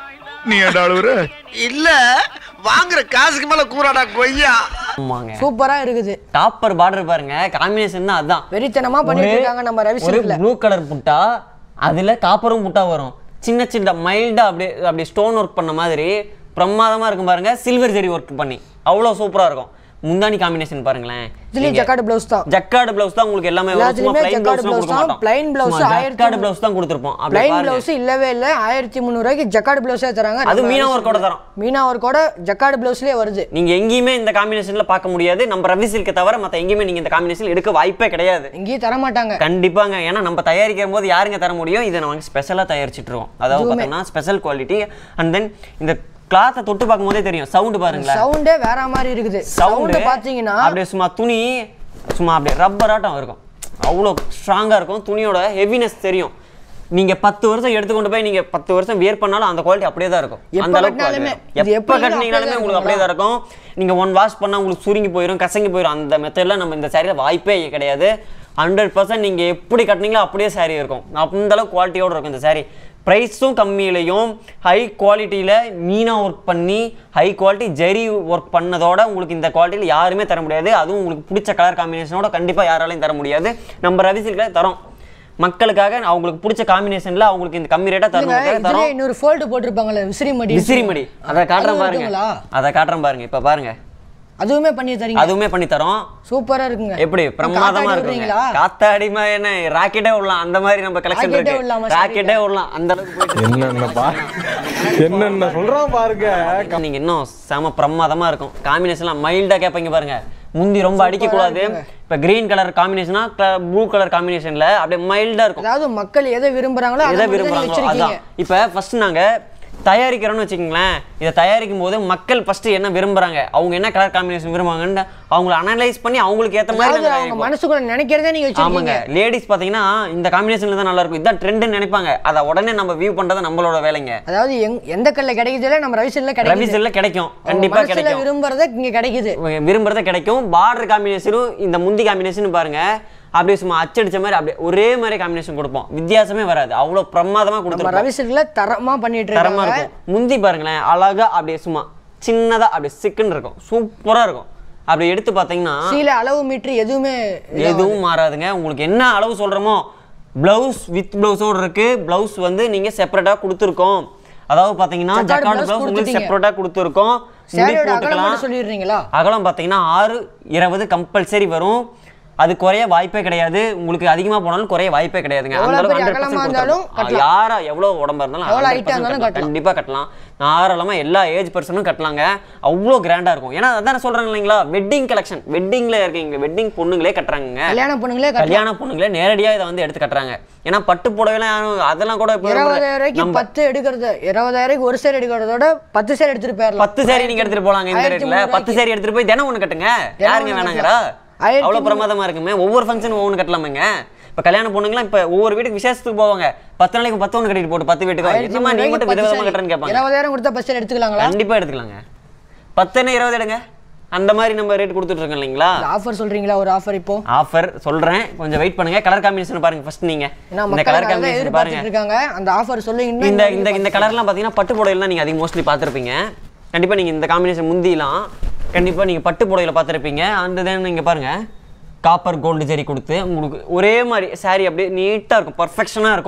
நீ ஏன்டா அழுவுற இல்ல வாங்குற காசுக்கு மேல கூறாடா கொய்யா ஆமாங்க சூப்பரா இருக்குது டாப்பர் பார்டர் பாருங்க காம்பினேஷன் தான் அதான் வெறித்தனமா பண்ணிட்டு ஒரு- இருக்காங்க நம்ம ரவி ஒரு சில்க்ல ப்ளூ கலர் புட்டா அதுல காப்பரும் புட்டா வரும் சின்ன சின்ன மைல்டா அப்படியே அப்படியே ஸ்டோன் ஒர்க் பண்ண மாதிரி பிரமாதமா இருக்கும் பாருங்க சில்வர் ஜெரி ஒர்க் பண்ணி அவ்வளோ சூப்பரா இருக்கும் முந்தானி காம்பினேஷன் பாருங்களேன் இதுலயும் ஜக்கார்டு பிளவுஸ் தான் ஜக்கார்டு பிளவுஸ் தான் உங்களுக்கு எல்லாமே வரும். சும்மா எல்லாத்துலயுமே plain ஜக்கார்டு blouse blouse எல்லாம் கொடுக்க தான். மாட்டோம். plain blouse சும்மா ஆயிரத்தி ஜக்கார்டு பிளவுஸ் தான் கொடுத்துருப்போம் அப்படி பிளைன் பாருங்க பிளவுஸ் இல்லவே இல்ல ஆயிரத்தி முந்நூறுவாய்க்கு ஜக்கார்டு பிளவுஸே தராங்க அது நம்ம மீனா ரவி ஒர்க்கோட சில்க்ல. தரோம் மீனா ஒர்க்கோட ஜக்கார்டு பிளவுஸ்லயே வருது நீங்க எங்கேயுமே இந்த காம்பினேஷன்ல பார்க்க முடியாது நம்ம ரவி சில்கை தவிர மத்த எங்கேயுமே நீங்க இந்த காம்பினேஷன் எடுக்க வாய்ப்பே கிடையாது எங்கேயும் தர மாட்டாங்க கண்டிப்பாங்க ஏன்னா நம்ம தயாரிக்கும் போது யாருங்க தர முடியும் இதை நம்ம ஸ்பெஷலாக தயாரிச்சிட்டு இருக்கோம் அதாவது பார்த்தோம்னா ஸ்பெஷல் குவாலிட்டி அண்ட் தென் இந்த கிளாத்தை தொட்டு பார்க்கும்போதே தெரியும் சவுண்டு பாருங்களேன் சவுண்டே வேற மாதிரி இருக்குது சவுண்டு சவுண்ட் பாத்தீங்கன்னா அப்படியே சும்மா துணி சும்மா அப்படியே ரப்பராட்டம் இருக்கும் அவ்வளோ ஸ்ட்ராங்காக இருக்கும் துணியோட ஹெவினஸ் தெரியும் நீங்க பத்து வருஷம் எடுத்து கொண்டு போய் நீங்க பத்து வருஷம் வியர் பண்ணாலும் அந்த குவாலிட்டி அப்படியே தான் இருக்கும் எப்ப அந்த அளவுக்கு கட்டினாலுமே, quality இது இருக்கும். எப்ப எப்படி கட்டினீங்கனாலுமே அப்படியே உங்களுக்கு அப்படியே தான் இருக்கும் நீங்க ஒன் வாஷ் பண்ணா உங்களுக்கு சுருங்கி போயிடும் கசங்கி போயிடும் அந்த மெத்தட்ல நம்ம இந்த சாரியில் வாய்ப்பே கிடையாது ஹண்ட்ரட் பர்சன்ட் நீங்க எப்படி கட்டினீங்களோ அப்படியே saree இருக்கும் அந்த அளவுக்கு குவாலிட்டியோட இருக்கும் இந்த saree ப்ரைஸும் கம்மியிலையும் ஹை குவாலிட்டியில் மீனாக ஒர்க் பண்ணி ஹை குவாலிட்டி ஜெரி ஒர்க் பண்ணதோட உங்களுக்கு இந்த குவாலிட்டியில் யாருமே தர முடியாது அதுவும் உங்களுக்கு பிடிச்ச கலர் காம்பினேஷனோட கண்டிப்பாக யாராலையும் தர முடியாது நம்ம ரவி சில்கில் தரோம் மக்களுக்காக அவங்களுக்கு பிடிச்ச காம்பினேஷனில் அவங்களுக்கு இந்த கம்மி ரேட்டாக இதுல தரணும் இதுலயே தரோம் இன்னொரு ஃபோல்டு போட்டிருப்பாங்கல்ல விசிறி மடி விசிறி மடி அதை காட்டுறேன் அதுவும் பாருங்க இருக்குங்களா? அதை காட்டுறேன் பாருங்க இப்போ பாருங்க அதுவுமே பண்ணி தரீங்க அதுவுமே பண்ணி தரோம் சூப்பரா இருக்குங்க எப்படி பிரமாதமா காத்தாடி இருக்குங்க விடுறீங்களா? காத்தாடிமா என்ன ராக்கெட்டே விடலாம் அந்த மாதிரி நம்ம கலெக்ஷன் Rocket ஏ இருக்கு விடலாமா ராக்கெட்டே விடலாம் அந்த அளவுக்கு போயிட்டு என்னென்ன பா என்னென்ன சொல்றான் பாருங்க இருக்கு. நீங்க இன்னும் செம பிரமாதமா இருக்கும் காம்பினேஷன்லாம் மைல்டா கேட்பீங்க பாருங்க முந்தி ரொம்ப அடிக்க கூடாது இப்ப கிரீன் கலர் காம்பினேஷனா ப்ளூ கலர் காம்பினேஷன்ல அப்படியே மைல்டா இருக்கும் அதாவது மக்கள் எதை விரும்புறாங்களோ அதை எதை மட்டும் தான் நீங்க விரும்புறாங்களோ வச்சிருக்கீங்க அதான் இப்ப ஃபர்ஸ்ட் நாங்க தயாரிக்கிறோம்னு வச்சுக்கோங்களேன் இதை தயாரிக்கும் போது மக்கள் ஃபர்ஸ்ட் என்ன விரும்புறாங்க அவங்க என்ன கலர் காம்பினேஷன் விரும்புறாங்கன்னு அவங்கள அனலைஸ் பண்ணி அவங்களுக்கு ஏத்த மாதிரி அதாவது நாங்க அவங்க மனசுக்குள்ள நினைக்கிறதே நீங்க ஆமாங்க வச்சிருக்கீங்க லேடிஸ் பாத்தீங்கன்னா இந்த காம்பினேஷன்ல தான் நல்லா இருக்கும் இதான் ட்ரெண்ட்னு நினைப்பாங்க அதை உடனே நம்ம வியூ பண்றது நம்மளோட வேலைங்க அதாவது எங்- எந்த கல்ல கிடைக்குதுல நம்ம ரவிசல்ல ரவி கிடைக்குது செல்ல கிடைக்கும் அவங்க கண்டிப்பா மனசுல கிடைக்கும் விரும்புறத இங்க கிடைக்குது இவங்க விரும்புறத கிடைக்கும் பார்டர் காம்பினேஷனும் இந்த முந்தி காம்பினேஷன் பாருங்க அப்படியே சும்மா அச்சடிச்ச மாதிரி அப்படியே ஒரே மாதிரி காம்பினேஷன் கொடுப்போம் வித்தியாசமே வராது அவ்வளவு பிரமாதமா நம்ம கொடுத்துருப்போம் ரவிசல்ல தரமா பண்ணிட்டு தரமா இருக்காங்க இருக்கும் முந்தி பாருங்களேன் அழகா அப்படியே சும்மா சின்னதா அப்படியே சிக்குன்னு இருக்கும் சூப்பரா இருக்கும் அப்படி எடுத்து பார்த்தீங்கன்னா சீல அளவு மீட்டர் எதுவுமே எதுவும் மாறாதுங்க உங்களுக்கு என்ன அளவு சொல்றோமோ பிளவுஸ் வித் பிளவுஸோட இருக்கு பிளவுஸ் வந்து நீங்க செப்பரேட்டா கொடுத்துருக்கோம் அதாவது பாத்தீங்கன்னா Jacquard ஜக்கார்டு blouse பிளவுஸ் உங்களுக்கு கொடுத்துட்டீங்க. செப்பரேட்டா கொடுத்துருக்கோம் முடி சேரியோட அகலம் போட்டுக்கலாம் மட்டும் சொல்லிடுறீங்களா அகலம் பார்த்தீங்கன்னா ஆறு இருபது கம்பல்சரி வரும் அது குறைய வாய்ப்பே கிடையாது உங்களுக்கு அதிகமா போனாலும் குறைய வாய்ப்பே கிடையாதுங்க எவ்வளவு அந்த அளவுக்கு பெரிய 100% அகலமா இருந்தாலும் கொடுத்துருக்கோம். கட்டலாம். யாரா எவ்வளவு உடம்பா இருந்தாலும் எவ்வளவு 100% height ஆ இருந்தாலும் கட்டலாம். கண்டிப்பா கட்டலாம் தாராளமா எல்லா ஏஜ் பர்சனும் கட்டலாங்க அவ்வளோ கிராண்டா இருக்கும் ஏன்னா அதான் சொல்றாங்க இல்லைங்களா வெட்டிங் கலெக்ஷன் வெட்டிங்ல இருக்கீங்க வெட்டிங் பொண்ணுங்களே கட்டுறாங்க கல்யாண பொண்ணுங்களே கட்டலாம் கல்யாண பொண்ணுங்களே நேரடியா இதை வந்து எடுத்து கட்டுறாங்க ஏன்னா பட்டு புடவைலாம் யாரும் அதெல்லாம் கூட இப்ப இருபதாயிரம் ரூபாய்க்கு நம்ம பத்து எடுக்கிறது இருபதாயிரம் ரூபாய்க்கு ஒரு சேர் எடுக்கிறதோட பத்து சேர் எடுத்துட்டு போயிடலாம் பத்து சேரி நீங்க எடுத்துட்டு போலாங்க இந்த ஆயிரத்தி ரேட்ல முந்நூறு பத்து சேரி எடுத்துட்டு போய் தினம் ஒண்ணு கட்டுங்க யாருங்க ஒண்ணு வேணாங்கிறா ஆயிரத்தி அவ்வளவு பிரமாதமா இருக்குமே ஒவ்வொரு ஃபங்க்ஷன் ஒவ்வொன்று கட்டலாமாங்க இப்ப கல்யாண பொண்ணுங்களாம் இப்ப ஒவ்வொரு வீட்டுக்கு விசேஷத்துக்கு போவாங்க பத்து நாளைக்கு பத்து ஒன்று கட்டிட்டு போட்டு பத்து வீட்டுக்கு ஆயிரத்தி என்னமா நீ முந்நூறு மட்டும் ரூபாய்க்கு விதவிதமா பத்து கட்டுறேன்னு சேர். கேட்பாங்க இருபதாயிரம் கொடுத்தா பத்து சேர் எடுத்துக்கலாங்களா கண்டிப்பா எடுத்துக்கலாங்க பத்து என்ன இருபது எடுங்க அந்த மாதிரி நம்ம ரேட் கொடுத்துட்டு இருக்கோம் இல்லைங்களா ஆஃபர் சொல்றீங்களா ஒரு ஆஃபர் இப்போ ஆஃபர் சொல்றேன் கொஞ்சம் வெயிட் பண்ணுங்க கலர் காம்பினேஷன் பாருங்க ஃபர்ஸ்ட் நீங்க ஏன்னா இந்த மக்கள் கலர் அதான் காம்பினேஷன் பாருங்க எதிர்பார்த்துட்டு இருக்காங்க அந்த ஆஃபர் சொல்லி இன்னும் இந்த இந்த இந்த கலர்லாம் பார்த்தீங்கன்னா பட்டு புடவைலாம் நீங்கள் அதிகம் மோஸ்ட்லி பார்த்துருப்பீங்க கண்டிப்பாக நீங்கள் இந்த காம்பினேஷன் முந்திலாம் கண்டிப்பாக நீங்கள் பட்டு புடவையில் பார்த்துருப்பீங்க அந்த தென் நீங்கள் பாருங்கள் காப்பர் கோல்டு ஜெரி கொடுத்து உங்களுக்கு ஒரே மாதிரி saree அப்படியே நீட்டாக இருக்கும் பர்ஃபெக்ஷனாக இருக்கும்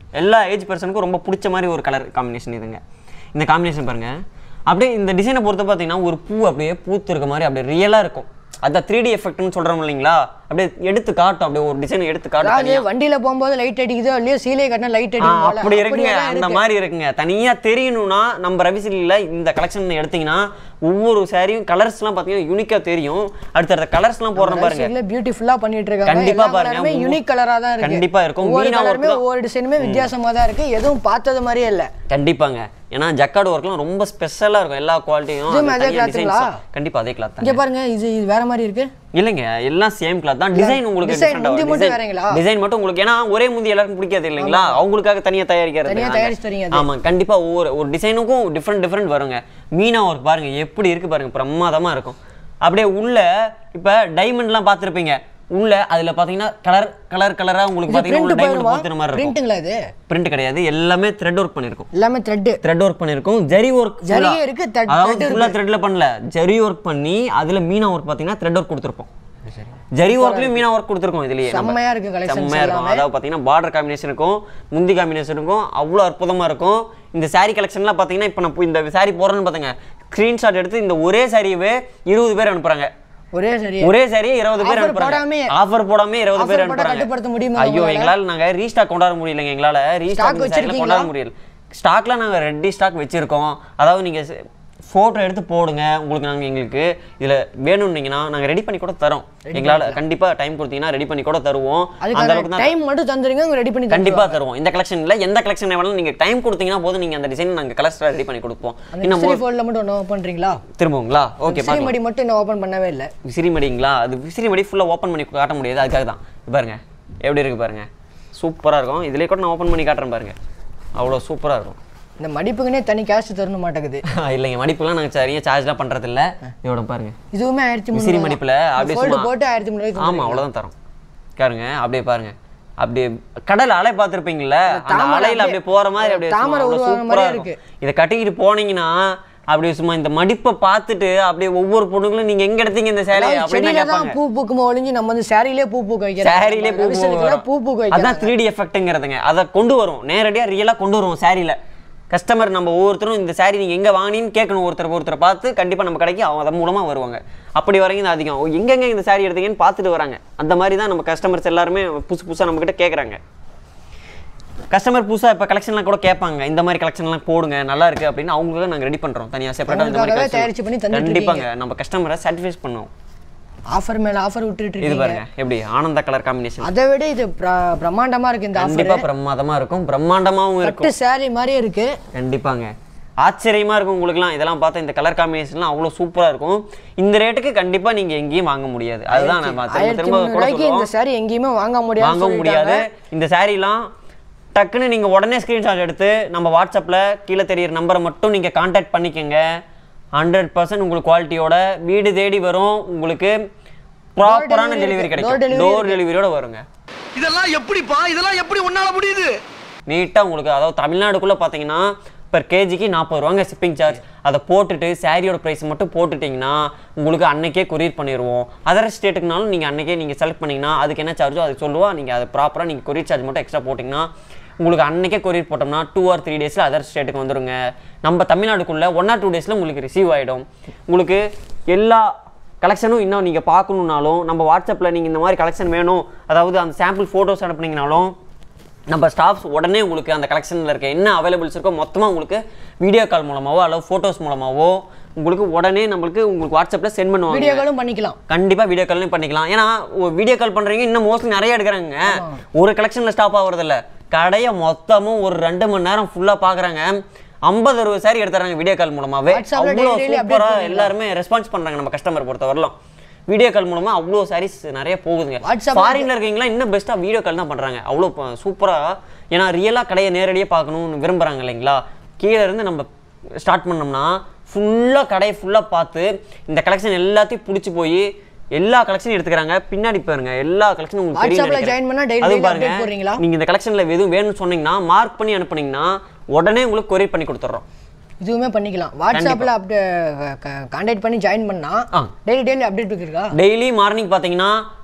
எல்லா ஏஜ் பர்சனுக்கும் ரொம்ப பிடிச்ச மாதிரி ஒரு கலர் காம்பினேஷன் இதுங்க இந்த காம்பினேஷன் பாருங்க அப்படியே இந்த டிசைனை பொறுத்து பார்த்தீங்கன்னா ஒரு பூ அப்படியே பூத்து இருக்க மாதிரி அப்படியே ரியலாக இருக்கும் அதான் த்ரீ டி எஃபெக்ட்னு சொல்கிறோம் இல்லைங்களா அப்படியே எடுத்து காட்டும் அப்படியே ஒரு டிசைன் எடுத்து காட்டும் அதாவது வண்டியில போகும்போது லைட் அடிக்குதோ இல்லையோ சீலையை கட்டினா லைட் ஆ, அடிக்கும் அப்படி இருக்குங்க அந்த மாதிரி இருக்குங்க தனியா தெரியணும்னா நம்ம ரவிசிலியில் இந்த கலெக்ஷன் எடுத்தீங்கன்னா ஒவ்வொரு சாரியும் கலர்ஸ்லாம் பார்த்தீங்கன்னா யூனிக்காக தெரியும் அடுத்தடுத்த கலர்ஸ்லாம் போடுறோம் பாருங்க பியூட்டிஃபுல்லா பண்ணிட்டு இருக்காங்க கண்டிப்பா எல்லா பாருங்க. கலருமே யூனிக் கலரா தான் இருக்கு கண்டிப்பா இருக்கும். ஒவ்வொரு மீனா work கலருமே தான். ஒவ்வொரு டிசைனுமே வித்தியாசமா தான் இருக்கு எதுவும் பார்த்தது மாதிரியே இல்ல கண்டிப்பாங்க ஏன்னா ஜக்கார்டு ஒர்க்லாம் ரொம்ப ஸ்பெஷலாக இருக்கும் எல்லா குவாலிட்டியும் இதுவும் அதே cloth-ங்களா? கண்டிப்பா அதே கிளாத் இங்க பாருங்க இது இது வேற மாதிரி இருக்கு இல்லைங்க எல்லாம் சேம் கிளாத் தான் டிசைன் உங்களுக்கு Design, முந்தி மட்டும் வேறங்களா? டிசைன் மட்டும் உங்களுக்கு ஏன்னா ஒரே முந்தி எல்லாருக்கும் பிடிக்காது இல்லைங்களா அவங்களுக்காக தனியா தயாரிக்கிறது தனியா நாங்க. தயாரிச்சு தரீங்க அது. ஆமா கண்டிப்பா ஒவ்வொரு ஒரு டிசைனுக்கும் டிஃப்ரெண்ட் டிஃப்ரெண்ட் வருங்க மீனா ஒர்க் பாருங்க எப்படி இருக்கு பாருங்க பிரமாதமா இருக்கும் அப்படியே உள்ள இப்ப டைமண்ட்லாம் பார்த்திருப்பீங்க உள்ள அதுல பாத்தீங்கன்னா கலர் கலர் கலரா உங்களுக்கு இது பாத்தீங்கன்னா பிரிண்ட் உள்ள டைமண்ட் போயிருமா போத்துற மாதிரி இருக்கும் பிரிண்ட்டுங்களா இது பிரிண்ட் கிடையாது எல்லாமே த்ரெட் ஒர்க் பண்ணிருக்கும் எல்லாமே த்ரெட் த்ரெட் ஒர்க் பண்ணிருக்கோம் ஜரி ஒர்க் ஜரிகை இருக்கு, thread- அதாவது thread ஃபுல்லா த்ரெட்ல பண்ணல ஜரி ஒர்க் பண்ணி அதுல மீனா ஒர்க் பாத்தீங்கன்னா த்ரெட் ஒர்க் கொடுத்துருப்போம் ஜரி ஒர்க்லயும் மீனா ஒர்க் கொடுத்துருக்கோம் இதுலயே நம்ம. செம்மையா இருக்கு collections செம்மையா இருக்கும் எல்லாமே. அதாவது பாத்தீங்கன்னா பார்டர் காம்பினேஷன் இருக்கும் முந்தி காம்பினேஷன் இருக்கும் அவ்வளோ அற்புதமா இருக்கும் இந்த saree கலெக்ஷன்லாம் பாத்தீங்கன்னா இப்போ நான் இப்போ இந்த saree போடுறேன்னு பாத்தீங்க ஸ்கிரீன்ஷாட் எடுத்து இந்த ஒரே சாரியவே இருபது பேர் அனுப்புறாங்க ஒரே சரி ஒரே சாரி இருபது பேர் Offer அனுப்புறாங்க போடாமே. ஆஃபர் போடாம இருபது பேர் Offer போட்டா அனுப்புறாங்க கட்டுப்படுத்த முடியுமா ஐயோ உங்களால? எங்களால நாங்க ரீஸ்டாக் கொண்டாட முடியலங்க எங்களால ரீஸ்டாக் Stock வச்சிருக்கீங்களா? கொண்டாட முடியல ஸ்டாக்ல நாங்க ரெடி ஸ்டாக் வச்சிருக்கோம் அதாவது நீங்க ஃபோட்டோ எடுத்து போடுங்க உங்களுக்கு நாங்க எங்களுக்கு இதுல வேணும்னீங்கன்னா நாங்க ரெடி பண்ணி கூட தரோம் எங்களால கண்டிப்பா டைம் கொடுத்தீங்கன்னா ரெடி பண்ணி கூட தருவோம் அந்த அதுக்கான அளவுக்கு தான் டைம் மட்டும் தந்துருங்க ரெடி பண்ணி கண்டிப்பா தருவோம் இந்த கலெக்ஷன்ல எந்த கலெக்ஷன் வேணாலும் நீங்க டைம் கொடுத்தீங்கன்னா போதும் நீங்க அந்த டிசைன் நாங்க கலர்ஸ் ரெடி பண்ணி கொடுப்போம் அந்த இன்னும் விசிறி ஃபோல்ட்ல மட்டும் ஒன்று ஓப்பன் பண்றீங்களா திரும்புங்களா ஓகே விசிறி பார்க்கலாம் மடி மட்டும் இன்னும் ஓப்பன் பண்ணவே இல்லை விசிறிமடிங்களா அது விசிறிமடி ஃபுல்லாக ஓப்பன் பண்ணி காட்ட முடியாது அதுக்காக தான் இது பாருங்க எப்படி இருக்கு பாருங்க சூப்பராக இருக்கும் இதுலேயே கூட நான் ஓப்பன் பண்ணி காட்டுறேன் பாருங்க அவ்வளோ சூப்பராக இருக்கும் இந்த மடிப்புக்குனே தனி கேஷ் தரணும் மாட்டேங்குது இல்லைங்க மடிப்புலாம் நாங்கள் சரியாக சார்ஜ்லாம் பண்ணுறது இல்லை இதோட பாருங்க இதுவுமே ஆயிரத்தி விசிறி மடிப்பில் அப்படியே ஃபோல்டு சும்மா போட்டு ஆயிரத்தி முந்நூறு ஆமாம் அவ்வளோதான் தரோம் பாருங்க அப்படியே பாருங்க அப்படியே கடல் அலை பார்த்துருப்பீங்கல்ல அந்த தாமரை அலையில அப்படியே போற மாதிரி அப்படியே தாமரை சும்மா அவ்வளோ உருவான சூப்பரா மாதிரியே இருக்கும் இதை கட்டிக்கிட்டு போனீங்கன்னா அப்படியே சும்மா இந்த மடிப்பை பார்த்துட்டு அப்படியே ஒவ்வொரு பொண்ணுங்களும் நீங்க எங்க எடுத்தீங்க இந்த சேலை அப்படின்னு செடியில கேட்பாங்க தான் பூ பூக்குமா ஒளிஞ்சு நம்ம வந்து சாரியிலே பூ பூக்க வைக்கிறோம் சாரிலே பூ பூ ரவிசலுக்குலாம் வரும். பூ பூக்க வைக்கிறோம் அதான் த்ரீ டி எஃபெக்ட்டுங்கிறதுங்க அதை கொண்டு வரும் நேரடியா ரியலா கொண்டு வருவோம் சாரியில கஸ்டமர் நம்ம ஒவ்வொருத்தரும் இந்த சாரி நீங்க எங்க வாங்கினீன்னு கேட்கணும் ஒருத்தர் ஒருத்தரை பார்த்து கண்டிப்பா நம்ம கடைக்கு அவங்க அதன் மூலமா வருவாங்க அப்படி வரைக்கும் தான் அதிகம் ஓ, எங்கெங்க இந்த சாரி எடுத்தீங்கன்னு பார்த்துட்டு வராங்க அந்த மாதிரி தான் நம்ம கஸ்டமர்ஸ் எல்லாருமே புதுசு புதுசா நம்ம கிட்ட கேட்குறாங்க கஸ்டமர் புதுசாக இப்போ கலெக்ஷன்லாம் கூட கேட்பாங்க இந்த மாதிரி கலெக்ஷன்லாம் போடுங்க நல்லா இருக்கு அப்படின்னு அவங்களுக்கு நாங்கள் ரெடி பண்ணுறோம் தனியாக செப்பரேட்டாக இந்த மாதிரி அவங்களுக்காகவே தயாரிச்சு பண்ணி collection. தந்துட்டு கண்டிப்பாங்க நம்ம கஸ்டமரை சாட்டிஸ்ஃபைஸ் பண்ணுவோம் ஆஃபர் மேல ஆஃபர் விட்டுட்டு இது இருக்கீங்க பாருங்க எப்படி ஆனந்த கலர் காம்பினேஷன் அதை விட இது பிர- பிரம்மாண்டமா இருக்கு இந்த ஆஃபர் கண்டிப்பா பிரமாதமா இருக்கும் பிரம்மாண்டமாவும் இருக்கும் பட்டு சாரி மாதிரியே இருக்கு கண்டிப்பாங்க ஆச்சரியமா இருக்கும் உங்களுக்குலாம் இதெல்லாம் பார்த்தா இந்த கலர் காம்பினேஷன்லாம் அவ்வளோ சூப்பரா இருக்கும் இந்த ரேட்டுக்கு கண்டிப்பா நீங்க எங்கேயும் வாங்க முடியாது அதுதான் நம்ம திரும்ப ஆயிரத்தி திரும்ப முந்நூறு கூட ரூபாய்க்கு இந்த சொல்லுவோம் சாரி எங்கேயுமே வாங்க முடியாது வாங்க முடியாது இந்த சாரீலாம் டக்குன்னு நீங்க உடனே ஸ்கிரீன்ஷாட் எடுத்து நம்ம வாட்ஸ்அப்ல கீழே தெரியிற நம்பரை மட்டும் நீங்க காண்டாக்ட் பண்ணிக்கங்க ஹண்ட்ரட் பர்சன்ட் உங்களுக்கு குவாலிட்டியோட வீடு தேடி வரும் உங்களுக்கு ப்ராப்பரான delivery டெலிவரி இருக்கு. கிடைக்கும் Door delivery டோர் டெலிவரியோட வருங்க இதெல்லாம் எப்படிப்பா இதெல்லாம் எப்படி உன்னால முடியுது நீட்டாக உங்களுக்கு அதாவது தமிழ்நாடுக்குள்ளே பார்த்தீங்கன்னா per கேஜிக்கு நாற்பது ரூபாங்க ஷிப்பிங் சார்ஜ் அதை போட்டுட்டு சாரியோட ப்ரைஸ் மட்டும் போட்டுட்டிங்கன்னா உங்களுக்கு அன்னைக்கே கொரியர் பண்ணிடுவோம் அதர் ஸ்டேட்டுக்குனாலும் நீங்கள் அன்னைக்கே நீங்கள் செலக்ட் பண்ணிங்கன்னா அதுக்கு என்ன சார்ஜோ அது சொல்லுவா நீங்கள் அதை ப்ராப்பராக நீங்கள் கொரியர் சார்ஜ் மட்டும் எக்ஸ்ட்ரா போட்டிங்கன்னா உங்களுக்கு அன்னைக்கே கொரியர் போட்டோம்னா டூ ஆர் த்ரீ டேஸில் அதர் ஸ்டேட்டுக்கு வந்துருங்க நம்ம தமிழ்நாடுக்குள்ளே ஒன் ஆர் டூ டேஸில் உங்களுக்கு ரிசீவ் ஆகிடும் உங்களுக்கு எல்லா கலெக்ஷனும் இன்னும் நீங்கள் பார்க்கணுன்னாலும் நம்ம வாட்ஸ்அப்பில் நீங்கள் இந்த மாதிரி கலெக்ஷன் வேணும் அதாவது அந்த சாம்பிள் ஃபோட்டோஸ் அனுப்புனீங்கனாலும் நம்ம ஸ்டாஃப்ஸ் உடனே உங்களுக்கு அந்த கலெக்ஷனில் இருக்க என்ன அவைலபிள்ஸ் இருக்கோ மொத்தமாக உங்களுக்கு வீடியோ கால் மூலமாவோ அல்லது ஃபோட்டோஸ் மூலமாவோ உங்களுக்கு உடனே நம்மளுக்கு உங்களுக்கு வாட்ஸ்அப்பில் சென்ட் பண்ணுவாங்க வீடியோ காலும் பண்ணிக்கலாம் கண்டிப்பா வீடியோ கால்லையும் பண்ணிக்கலாம் ஏன்னா வீடியோ கால் பண்றீங்க இன்னும் மோஸ்ட்லி நிறைய எடுக்கிறாங்க ஒரு கலெக்ஷன்ல ஸ்டாப் ஆகுறது இல்ல கடையை மொத்தமும் ஒரு ரெண்டு மணி நேரம் ஃபுல்லா பாக்குறாங்க ஐம்பது அறுபது சாரி எடுத்துறாங்க வீடியோ கால் மூலமாவே WhatsApp-ல அவ்வளோ daily daily update சூப்பரா பண்ணுவீங்களா? எல்லாருமே ரெஸ்பான்ஸ் பண்றாங்க நம்ம கஸ்டமர் பொறுத்த வரலாம் வீடியோ கால் மூலமா அவ்வளோ சாரீஸ் நிறைய போகுதுங்க WhatsApp-ல ஃபாரின்ல இருக்கீங்களா இன்னும் பெஸ்ட்டாக வீடியோ கால் தான் பண்றாங்க அவ்வளோ ப- சூப்பரா ஏன்னா ரியலாக கடையை நேரடியாக பார்க்கணும்னு விரும்புறாங்க இல்லைங்களா கீழே இருந்து நம்ம ஸ்டார்ட் பண்ணோம்னா ஃபுல்லாக கடையை ஃபுல்லாக பார்த்து இந்த கலெக்ஷன் எல்லாத்தையும் பிடிச்சி போய் எல்லா கலெக்ஷனும் எடுத்துக்கிறாங்க பின்னாடி பாருங்க எல்லா கலெக்ஷனும் உங்களுக்கு தெரியும் WhatsApp-ல நினைக்கிறேன். join பண்ணா daily அதுவும் daily பாருங்க update போடுறீங்களா? நீங்க இந்த கலெக்ஷன்ல எதுவும் வேணும்னு சொன்னீங்கன்னா மார்க் பண்ணி அனுப்புனீங்கன்னா உடனே உங்களுக்கு கொரியர் பண்ணி கொடுத்துட்றோம் இதுவுமே பண்ணிக்கலாம் வாட்ஸ்அப்ல அப்டே கான்டாக்ட் பண்ணி ஜாயின் பண்ணா ஆ. டெய்லி டெய்லி அப்டேட் இருக்கா டெய்லி மார்னிங் பார்த்தீங்கன்னா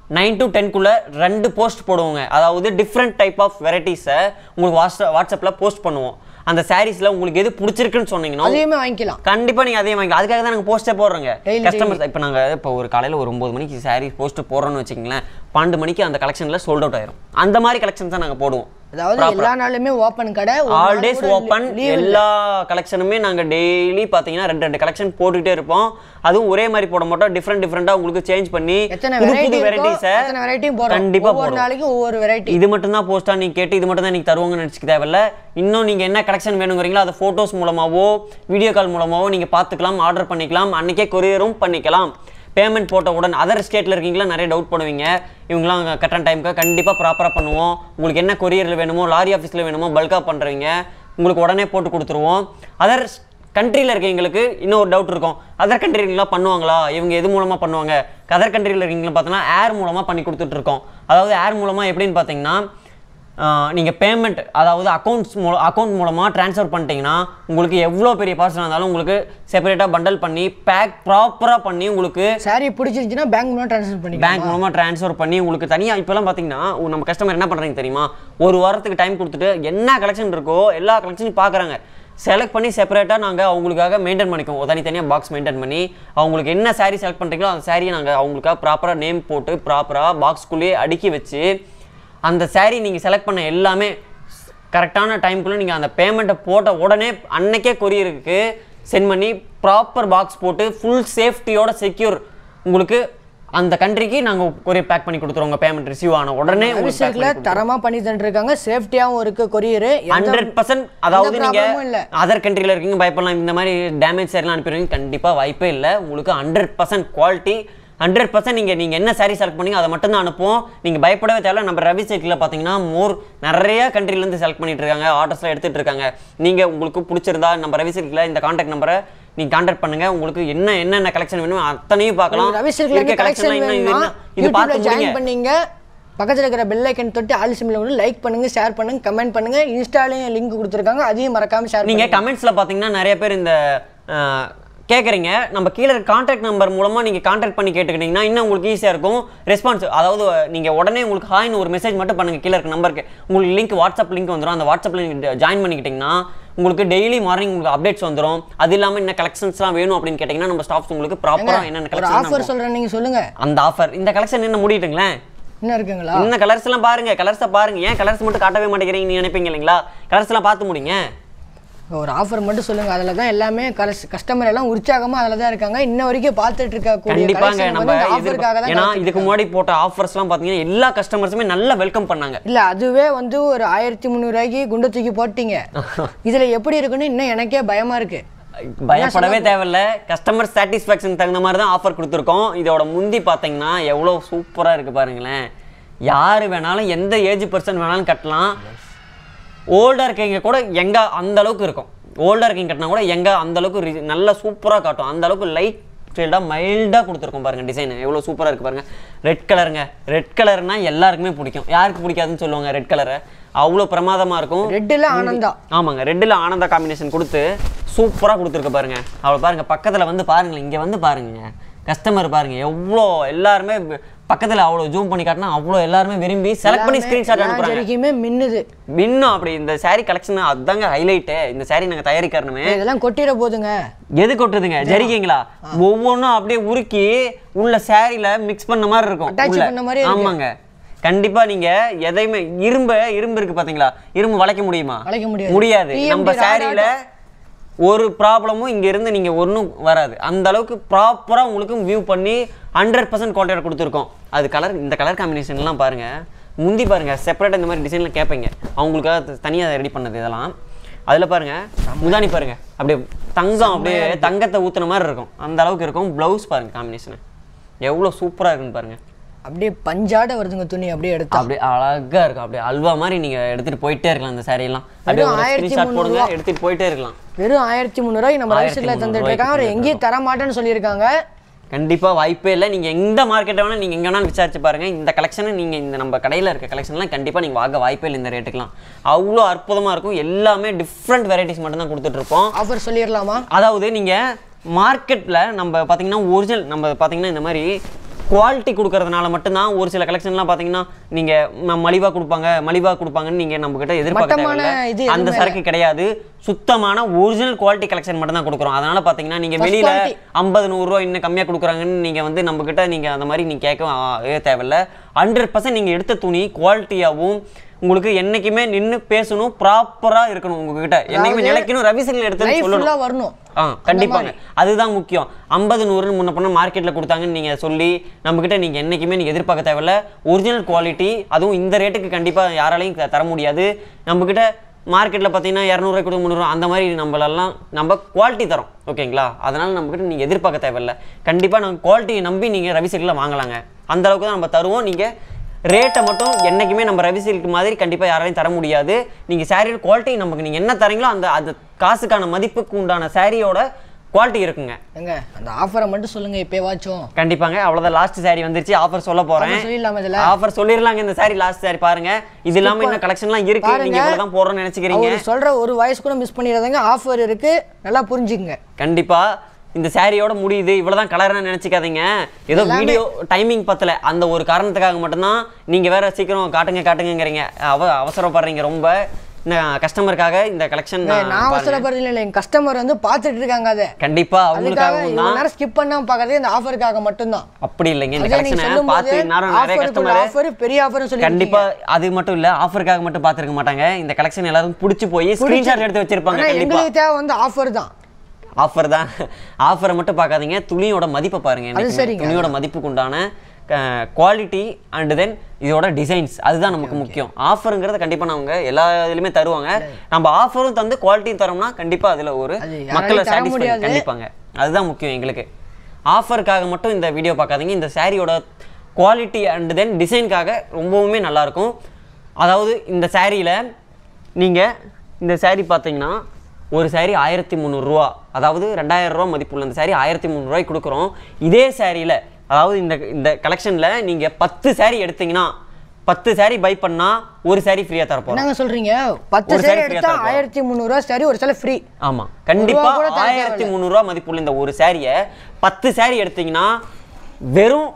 நைன் டு டென்க்குள்ளே ரெண்டு போஸ்ட் போடுவோங்க அதாவது டிஃப்ரெண்ட் டைப் ஆஃப் வெரைட்டிஸை உங்களுக்கு வாட்ஸ்அப் வாட்ஸ்அப்பில் போஸ்ட் பண்ணுவோம் அந்த சாரீஸில் உங்களுக்கு எது பிடிச்சிருக்குன்னு சொன்னீங்கன்னா அதையுமே வாங்கிக்கலாம் கண்டிப்பா நீங்க அதே வாங்கி அதுக்காக தான் நாங்க போஸ்டே போடுறோங்க Daily, கஸ்டமர்ஸ் இப்போ நாங்க இப்போ ஒரு காலையில ஒரு ஒன்பது மணிக்கு சாரி போஸ்ட் போடுறோம்னு வச்சுக்கங்களேன் பன்னெண்டு மணிக்கு அந்த கலெக்ஷன்ல சோல்ட் அவுட் ஆயிரும் அந்த மாதிரி கலெக்ஷன்ஸ் தான் நாங்க போடுவோம் அதாவது எல்லா நாளுமே ஓப்பன் கடை ஒரு ஆல் நாள் டேஸ் கூட ஓப்பன் leave இல்ல. எல்லா கலெக்ஷனுமே நாங்க டெய்லி பாத்தீங்கன்னா ரெண்டு ரெண்டு கலெக்ஷன் போட்டுக்கிட்டே இருப்போம் அதுவும் ஒரே மாதிரி போட மாட்டோம் டிஃப்ரெண்ட் டிஃப்ரெண்டா உங்களுக்கு சேஞ்ச் பண்ணி எத்தனை புது வெரைட்டி புது இருக்கோ வெரைட்டிஸை அத்தனை வெரைட்டியும் போடுறோம் கண்டிப்பா ஒவ்வொரு போடுவோம் நாளைக்கும் ஒவ்வொரு வெரைட்டி இது மட்டும் தான் போஸ்டா நீங்க கேட்டு இது மட்டும் தான் நீங்க தருவாங்கன்னு நினைச்சுக்க தேவையில்ல இன்னும் நீங்க என்ன கலெக்ஷன் வேணுங்கிறீங்களோ அதை போட்டோஸ் மூலமாவோ வீடியோ கால் மூலமாவோ நீங்க பார்த்துக்கலாம் ஆர்டர் பண்ணிக்கலாம் அன்னைக்கே கொரியரும் பண்ணிக்கலாம் பேமெண்ட் போட்ட உடனே அதர் ஸ்டேட்டில் இருக்கீங்களா நிறைய டவுட் பண்ணுவீங்க இவங்களாம் கரெக்டான டைமுக்கு கண்டிப்பாக ப்ராப்பராக பண்ணுவோம் உங்களுக்கு என்ன கொரியரில் வேணுமோ லாரி ஆஃபீஸில் வேணுமோ பல்காக பண்ணுறவங்க உங்களுக்கு உடனே போட்டு கொடுத்துருவோம் அதர் கண்ட்ரியில் இருக்கவங்களுக்கு இன்னொரு டவுட் இருக்கும் அதர் கண்ட்ரிலாம் பண்ணுவாங்களா இவங்க எது மூலமாக பண்ணுவாங்க அதர் கண்ட்ரியில் இருக்கீங்களா பார்த்தோன்னா ஏர் மூலமாக பண்ணி கொடுத்துட்ருக்கோம் அதாவது ஏர் மூலமாக எப்படின்னு பார்த்தீங்கன்னா நீங்கள் பேமெண்ட் அதாவது அக்கௌண்ட்ஸ் மூலம் அக்கௌண்ட் மூலமாக ட்ரான்ஸ்ஃபர் பண்ணிட்டீங்கன்னா உங்களுக்கு எவ்வளோ பெரிய பார்சல் இருந்தாலும் உங்களுக்கு செப்பரேட்டாக பண்டல் பண்ணி பேக் ப்ராப்பராக பண்ணி உங்களுக்கு சாரி பிடிச்சிருந்துச்சுன்னா பேங்க் மூலம் ட்ரான்ஸ்ஃபர் பண்ணிக்கலாம் பேங்க் மூலமாக ட்ரான்ஸ்ஃபர் பண்ணி உங்களுக்கு தனியாக இப்போலாம் பார்த்தீங்கன்னா உ- நம்ம கஸ்டமர் என்ன பண்ணுறாங்க தெரியுமா ஒரு வாரத்துக்கு டைம் கொடுத்துட்டு என்ன கலெக்ஷன் இருக்கோ எல்லா கலெக்ஷனையும் பார்க்குறாங்க செலக்ட் பண்ணி செப்பரேட்டாக நாங்கள் அவங்களுக்காக மெயின்டைன் பண்ணிக்குவோம் தனித்தனியாக பாக்ஸ் மெயின்டைன் பண்ணி அவங்களுக்கு என்ன saree செலக்ட் பண்ணுறீங்களோ அந்த சாரியை நாங்கள் அவங்களுக்காக ப்ராப்பராக நேம் போட்டு ப்ராப்பராக பாக்ஸ்குள்ளேயே அடுக்கி வச்சு அந்த saree நீங்கள் செலக்ட் பண்ண எல்லாமே கரெக்டான டைம்குள்ளே நீங்கள் அந்த பேமெண்ட்டை போட்ட உடனே அன்னைக்கே கொரியருக்கு சென்ட் பண்ணி ப்ராப்பர் பாக்ஸ் போட்டு ஃபுல் சேஃப்டியோட செக்யூர் உங்களுக்கு அந்த கண்ட்ரிக்கு நாங்கள் கொரியர் பேக் பண்ணி கொடுத்துருவோம் உங்கள் பேமெண்ட் ரிசீவ் ஆன உடனே உங்களுக்கு pack சர்வீஸ்ல பண்ணி தரமா பண்ணி தந்துருக்காங்க சேஃப்டியாவும் இருக்கு கொரியர் ஹண்ட்ரட் பர்சன்ட் அதாவது நீங்க இல்ல அதர் கண்ட்ரியில் இருக்கீங்க பயப்படலாம் இந்த மாதிரி டேமேஜ் சாரிலாம் அனுப்பிடுவீங்க கண்டிப்பா வாய்ப்பே இல்லை உங்களுக்கு hundred percent quality hundred percent நீங்கள் நீங்கள் என்ன சாரி செலக்ட் பண்ணீங்க அதை மட்டும் தான் அனுப்புவோம் நீங்கள் பயப்படவே தேவையில்ல நம்ம ரவி சைக்கிளில் பார்த்தீங்கன்னா மோர் நிறைய countryல-இருந்து செலக்ட் பண்ணிட்டு இருக்காங்க ஆர்டர்ஸ்லாம் எடுத்துட்டு இருக்காங்க நீங்கள் உங்களுக்கு பிடிச்சிருந்தா நம்ம ரவி சைக்கிளில் இந்த காண்டாக்ட் நம்பரை நீங்கள் காண்டாக்ட் பண்ணுங்க உங்களுக்கு என்ன என்னென்ன கலெக்ஷன் வேணுமோ அத்தனையும் பார்க்கலாம் ரவி சர்க்கிள் இருக்க கலெக்ஷன் collection எல்லாம் இது வேணும்னா என்ன- இது யூடியூப்ல பார்த்து முடிங்க ஜாயின் பண்ணீங்க பக்கத்துல இருக்கிற பெல் ஐக்கன் தொட்டு ஆல் சிம்ல வந்து லைக் பண்ணுங்க ஷேர் பண்ணுங்க கமெண்ட் பண்ணுங்க இன்ஸ்டாலையும் லிங்க் கொடுத்துருக்காங்க அதையும் மறக்காம ஷேர் நீங்க பண்ணுங்க கமெண்ட்ஸ்ல பாத்தீங்கன்னா நிறைய பேர் இந்த அஹ், கேக்குறீங்க நம்ம கீழே கான்டாக்ட் நம்பர் மூலமா நீங்க கான்டாக்ட் பண்ணி கேட்டுக்கிட்டீங்கன்னா இன்னும் உங்களுக்கு ஈஸியா இருக்கும் ரெஸ்பான்ஸ் அதாவது நீங்க உடனே உங்களுக்கு ஹாய்னு ஒரு மெசேஜ் மட்டும் பண்ணுங்க கீழே இருக்க நம்பருக்கு உங்களுக்கு லிங்க் வாட்ஸ்அப் லிங்க் வந்துடும் அந்த வாட்ஸ்அப்ல நீங்க ஜாயின் பண்ணிக்கிட்டீங்கன்னா உங்களுக்கு டெய்லி மார்னிங் உங்களுக்கு அப்டேட்ஸ் வந்துடும் அது இல்லாம என்ன கலெக்ஷன்ஸ்லாம் வேணும் அப்படின்னு கேட்டீங்கன்னா நம்ம ஸ்டாஃப்ஸ் உங்களுக்கு ப்ராப்பரா என்னென்ன ஒரு ஆஃபர் கலெக்ஷன் சொல்றேன் நீங்க சொல்லுங்க அந்த ஆஃபர் இந்த கலெக்ஷன் என்ன முடிட்டுங்களேன் இன்னும் இருக்குங்களா இன்னும் கலர்ஸ் எல்லாம் பாருங்க கலர்ஸை பாருங்க ஏன் கலர்ஸ் மட்டும் காட்டவே மாட்டேங்கிறீங்க நீங்க நினைப்பீங்க இல்லைங்களா கலர்ஸ் எல்லாம் பார்த்து முடிங்க ஒரு ஆஃபர் மட்டும் சொல்லுங்க அதுல தான் எல்லாமே கஸ்டமர் எல்லாம் உற்சாகமா அதுல தான் இருக்காங்க இன்ன வரைக்கும் பார்த்துட்டு இருக்கக்கூடிய கண்டிப்பாங்க collection நம்ம வந்து இந்த இது ஆஃபருக்காக தான் ஏன்னா காத்துட்டு இதுக்கு முன்னாடி போட்ட ஆஃபர்ஸ்லாம் பார்த்தீங்கன்னா எல்லா கஸ்டமர்ஸுமே நல்லா வெல்கம் பண்ணாங்க இல்ல அதுவே வந்து ஒரு ஆயிரத்தி முந்நூறுவாய்க்கு குண்டு தூக்கி போட்டீங்க இதுல எப்படி இருக்குன்னு இன்னும் எனக்கே பயமா இருக்கு பயப்படவே தேவையில்ல கஸ்டமர் சாட்டிஸ்ஃபேக்ஷன் தகுந்த மாதிரி தான் ஆஃபர் கொடுத்துருக்கோம் இதோட முந்தி பார்த்தீங்கன்னா எவ்வளோ சூப்பராக இருக்குது பாருங்களேன் யார் வேணாலும் எந்த ஏஜ் பர்சன் வேணாலும் கட்டலாம் ஓல்டாக இருக்கவங்க கூட எங்க அந்த அளவுக்கு இருக்கும் ஓல்டாக இருக்கவங்க கட்டினா கூட எங்க அந்த அளவுக்கு ரி- நல்லா சூப்பராக காட்டும் அந்த அளவுக்கு லைட் ஷேடாக மைல்டாக கொடுத்துருக்கோம் பாருங்க டிசைன் எவ்வளோ சூப்பராக இருக்கு பாருங்க ரெட் கலருங்க ரெட் கலர்னா எல்லாருக்குமே பிடிக்கும் யாருக்கு பிடிக்காதுன்னு சொல்லுவாங்க ரெட் கலரை அவ்வளோ பிரமாதமாக இருக்கும் ரெட்டுல ஆனந்தா ஆமாங்க ரெட்டில் ஆனந்தா காம்பினேஷன் கொடுத்து சூப்பராக கொடுத்துருக்கு பாருங்க அவளை பாருங்க பக்கத்தில் வந்து பாருங்களேன் இங்கே வந்து பாருங்க கஸ்டமர் பாருங்க எவ்வளோ எல்லாருமே பக்கத்தில் அவ்வளோ ஜூம் பண்ணி காட்டினா அவ்வளோ எல்லாருமே விரும்பி செலக்ட் பண்ணி ஸ்க்ரீன்ஷாட் அனுப்புறாங்க வரைக்குமே மின்னுது இன்னும் அப்படி இந்த saree கலெக்ஷன் அதுதாங்க ஹைலைட்டு இந்த saree நாங்கள் தயாரிக்கிறணுமே இதெல்லாம் கொட்டிட போதுங்க எது கொட்டுதுங்க ஜரிகைங்களா ஒவ்வொன்றும் அப்படியே உருக்கி உள்ள சாரியில மிக்ஸ் பண்ண மாதிரி இருக்கும் Attach உள்ள. பண்ண மாதிரி இருக்கு. ஆமாங்க கண்டிப்பா நீங்க எதையுமே இரும்பு இரும்பு இருக்கு பாத்தீங்களா இரும்பு வளைக்க முடியுமா வளைக்க முடியாது. முடியாது TMT நம்ம ராடாட்டம். சாரியில ஒரு ப்ராப்ளமும் இங்க இருந்து நீங்க ஒன்றும் வராது அந்த அளவுக்கு ப்ராப்பரா உங்களுக்கு வியூ பண்ணி ஹண்ட்ரட் பர்சன்ட் குவாலிட்டியோட கொடுத்துருக்கோம் அது கலர் இந்த கலர் காம்பினேஷன்லாம் பாருங்க முந்தி பாருங்க செப்பரேட் இந்த மாதிரி டிசைன்ல கேட்பீங்க அவங்களுக்காக தனியாக ரெடி பண்ணது இதெல்லாம் அதில் பாருங்க முந்தானி பாருங்க அப்படியே தங்கம் அப்படியே தங்கத்தை ஊத்துன மாதிரி இருக்கும் அந்த அளவுக்கு இருக்கும் ப்ளவுஸ் பாருங்க காம்பினேஷன் எவ்வளோ சூப்பரா இருக்குன்னு பாருங்க அப்படியே பஞ்சாட வருதுங்க துணி அப்படியே எடுத்தா அப்படியே அழகா இருக்கும் அப்படியே அல்வா மாதிரி நீங்க எடுத்துட்டு போயிட்டே இருக்கலாம் இந்த saree எல்லாம் அப்படியே வெறும் ஒரு 1300 ஸ்கிரீன்ஷாட் போடுங்க எடுத்துட்டு போயிட்டே இருக்கலாம் வெறும் ஆயிரத்தி முந்நூறுவாய்க்கு நம்ம ரைஸ்ல 1300 தந்துட்டு இருக்காங்க அவர் எங்கேயும் தர மாட்டேன்னு சொல்லியிருக்காங்க கண்டிப்பா வாய்ப்பே இல்லை நீங்க எந்த மார்க்கெட்டை வேணா நீங்க எங்க வேணாலும் விசாரிச்சு பாருங்க இந்த கலெக்ஷனை நீங்க இந்த நம்ம கடையில இருக்க கலெக்ஷன்லாம் கண்டிப்பா நீங்க வாங்க வாய்ப்பே இல்லை இந்த ரேட்டுக்குலாம் அவ்வளோ அற்புதமா இருக்கும் எல்லாமே டிஃப்ரெண்ட் வெரைட்டிஸ் மட்டும் தான் கொடுத்துட்டு இருப்போம் ஆஃபர் சொல்லிடலாமா அதாவது நீங்க மார்க்கெட்ல நம்ம பாத்தீங்கன்னா ஒரிஜினல் நம்ம பாத்தீங்கன்னா இந்த மாதிரி குவாலிட்டி கொடுக்கறதுனால மட்டும்தான் ஒரு சில கலெக்ஷன்லாம் பார்த்தீங்கன்னா நீங்கள் மலிவாக கொடுப்பாங்க மலிவாக கொடுப்பாங்கன்னு நீங்கள் நம்மக்கிட்ட எதிர்பார்க்க மட்டமான தேவையில்ல. இது அந்த எதுவுமே சரக்கு கிடையாது சுத்தமான ஒரிஜினல் குவாலிட்டி கலெக்ஷன் மட்டும் தான் கொடுக்குறோம் அதனால பார்த்தீங்கன்னா நீங்கள் First வெளியில் quality. ஐம்பது நூறுரூவா இன்னும் கம்மியாக கொடுக்குறாங்கன்னு நீங்கள் வந்து நம்மக்கிட்ட நீங்கள் அந்த மாதிரி நீங்கள் கேட்க ஆ, தேவையில்ல ஹண்ட்ரட் பர்சன்ட் நீங்கள் எடுத்த துணி குவாலிட்டியாகவும் உங்களுக்கு என்னைக்குமே நின்று பேசணும் ப்ராப்பராக இருக்கணும் உங்ககிட்ட என்னைக்குமே அதாவது நிலைக்கணும் ரவிசங்கர் எடுத்து லைஃப் சொல்லணும் ஃபுல்லாக வரணும் ஆ கண்டிப்பாங்க அதுதான் முக்கியம் ஐம்பது நூறுன்னு முன்ன பண்ண மார்க்கெட்டில் கொடுத்தாங்கன்னு நீங்கள் சொல்லி நம்மக்கிட்ட நீங்கள் என்றைக்குமே நீங்கள் எதிர்பார்க்க தேவையில்ல ஒரிஜினல் குவாலிட்டி அதுவும் இந்த ரேட்டுக்கு கண்டிப்பாக யாராலையும் த- தர முடியாது நம்மக்கிட்ட மார்க்கெட்டில் பார்த்தீங்கன்னா இரநூறுவா கூட முந்நூறுவா அந்த மாதிரி நம்மளெல்லாம் நம்ம குவாலிட்டி தரோம் ஓகேங்களா அதனால் நம்மக்கிட்ட நீங்கள் எதிர்பார்க்க தேவையில்ல கண்டிப்பாக நம்ம குவாலிட்டியை நம்பி நீங்கள் ரவிசைக்கில் வாங்கலாங்க அந்த அளவுக்கு தான் நம்ம தருவோம் நீங்கள் ரேட்டை மட்டும் என்றைக்குமே நம்ம ரவி சில்க் மாதிரி கண்டிப்பாக யாராலையும் தர முடியாது நீங்கள் சாரியோட குவாலிட்டி நமக்கு நீங்கள் என்ன தரீங்களோ அந்த அது காசுக்கான மதிப்புக்கு உண்டான சாரியோட குவாலிட்டி இருக்குங்க எங்க அந்த ஆஃபரை மட்டும் சொல்லுங்க இப்போவாச்சும் கண்டிப்பாங்க அவ்வளோதான் லாஸ்ட் saree வந்துருச்சு ஆஃபர் சொல்ல போறேன் Offer சொல்லிடலாமா இதுல? ஆஃபர் சொல்லிடலாங்க இந்த saree லாஸ்ட் saree பாருங்க இது இல்லாம இன்னும் கலெக்ஷன்லாம் இருக்கு நீங்க பாருங்க. இவ்வளவு தான் போடுறோம்னு நினைச்சுக்கிறீங்க அவர் சொல்ற ஒரு வாய்ஸ் கூட மிஸ் பண்ணிடாதீங்க ஆஃபர் இருக்கு நல்லா புரிஞ்சுக்குங்க கண்டிப்பா இந்த சாரியோட முடியுது இவ்வளவுதான் கலர்னு நினைச்சுக்காதீங்க ஏதோ வீடியோ டைமிங் பத்தல அந்த ஒரு காரணத்துக்காக மட்டும்தான் நீங்க வேற சீக்கிரம் காட்டுங்க காட்டுங்கங்கிறீங்க அவ அவசரப்படுறீங்க ரொம்ப இந்த கஸ்டமருக்காக இந்த கலெக்ஷன் நான் அவசரப்படுறது இல்லை எங்க கஸ்டமர் வந்து பார்த்துட்டு இருக்காங்க அதை கண்டிப்பா அதுக்காக அவங்களுக்காகவும் இவ்வளவு தான் நேரம் ஸ்கிப் பண்ணாம பார்க்கறதே இந்த ஆஃபருக்காக மட்டும்தான் அப்படி இல்லைங்க இந்த அதே நீங்க கலெக்ஷனை சொல்லும்போது பார்த்து நேரம் நிறைய ஆஃபருக்குள்ள கஸ்டமர் ஆஃபர் பெரிய ஆஃபர்னு சொல்லி கண்டிப்பா அது மட்டும் இல்ல ஆஃபருக்காக மட்டும் பார்த்திருக்க மாட்டாங்க இந்த கலெக்ஷன் எல்லாரும் புடிச்சு போய் ஸ்கிரீன்ஷாட் எடுத்து வச்சிருப்பாங்க ஆனா கண்டிப்பா எங்களுக்கு தேவை வந்து ஆஃபர் தான் ஆஃபர் தான் ஆஃபரை மட்டும் பார்க்காதீங்க துணியோட மதிப்பை பாருங்க என்னைக்குமே. சரிங்க. துணியோட மதிப்புக்கு உண்டான குவாலிட்டி அண்ட் தென் இதோட டிசைன்ஸ் அதுதான் நமக்கு முக்கியம் ஆஃபருங்கிறது கண்டிப்பா அவங்க எல்லா இதுலயுமே தருவாங்க நம்ம ஆஃபரும் தந்து குவாலிட்டியும் தரோம்னா கண்டிப்பா அதுல ஒரு அது யாராலையும் மக்களை தர சாட்டிஸ்ஃபை முடியாது. கண்டிப்பாங்க அதுதான் முக்கியம் எங்களுக்கு ஆஃபருக்காக மட்டும் இந்த வீடியோ பார்க்காதீங்க இந்த சாரியோட குவாலிட்டி அண்ட் தென் டிசைனுக்காக ரொம்பவுமே நல்லா இருக்கும் அதாவது இந்த சாரியில நீங்க இந்த saree பார்த்தீங்கன்னா ஒரு saree ஆயிரத்தி முந்நூறுரூவா அதாவது ரெண்டாயிரம் ரூபா மதிப்புள்ள இந்த saree ஆயிரத்தி முந்நூறுரூவாய்க்கு கொடுக்குறோம் இதே சாரியில் அதாவது இந்த இந்த கலெக்ஷனில் நீங்கள் பத்து saree எடுத்தீங்கன்னா பத்து saree பை பண்ணா ஒரு saree ஃப்ரீயாக தரப்போகிறோம் என்னங்க சொல்றீங்க பத்து ஒரு சேரி saree free-ஆ எடுத்தா தரப்போம். ஆயிரத்தி முந்நூறுவா சரி ஒரு சில ஃப்ரீ ஆமா கண்டிப்பா கூட தர ஆயிரத்தி தேவையில்ல. முந்நூறுரூவா மதிப்புள்ள இந்த ஒரு சாரியை பத்து saree எடுத்தீங்கன்னா வெறும்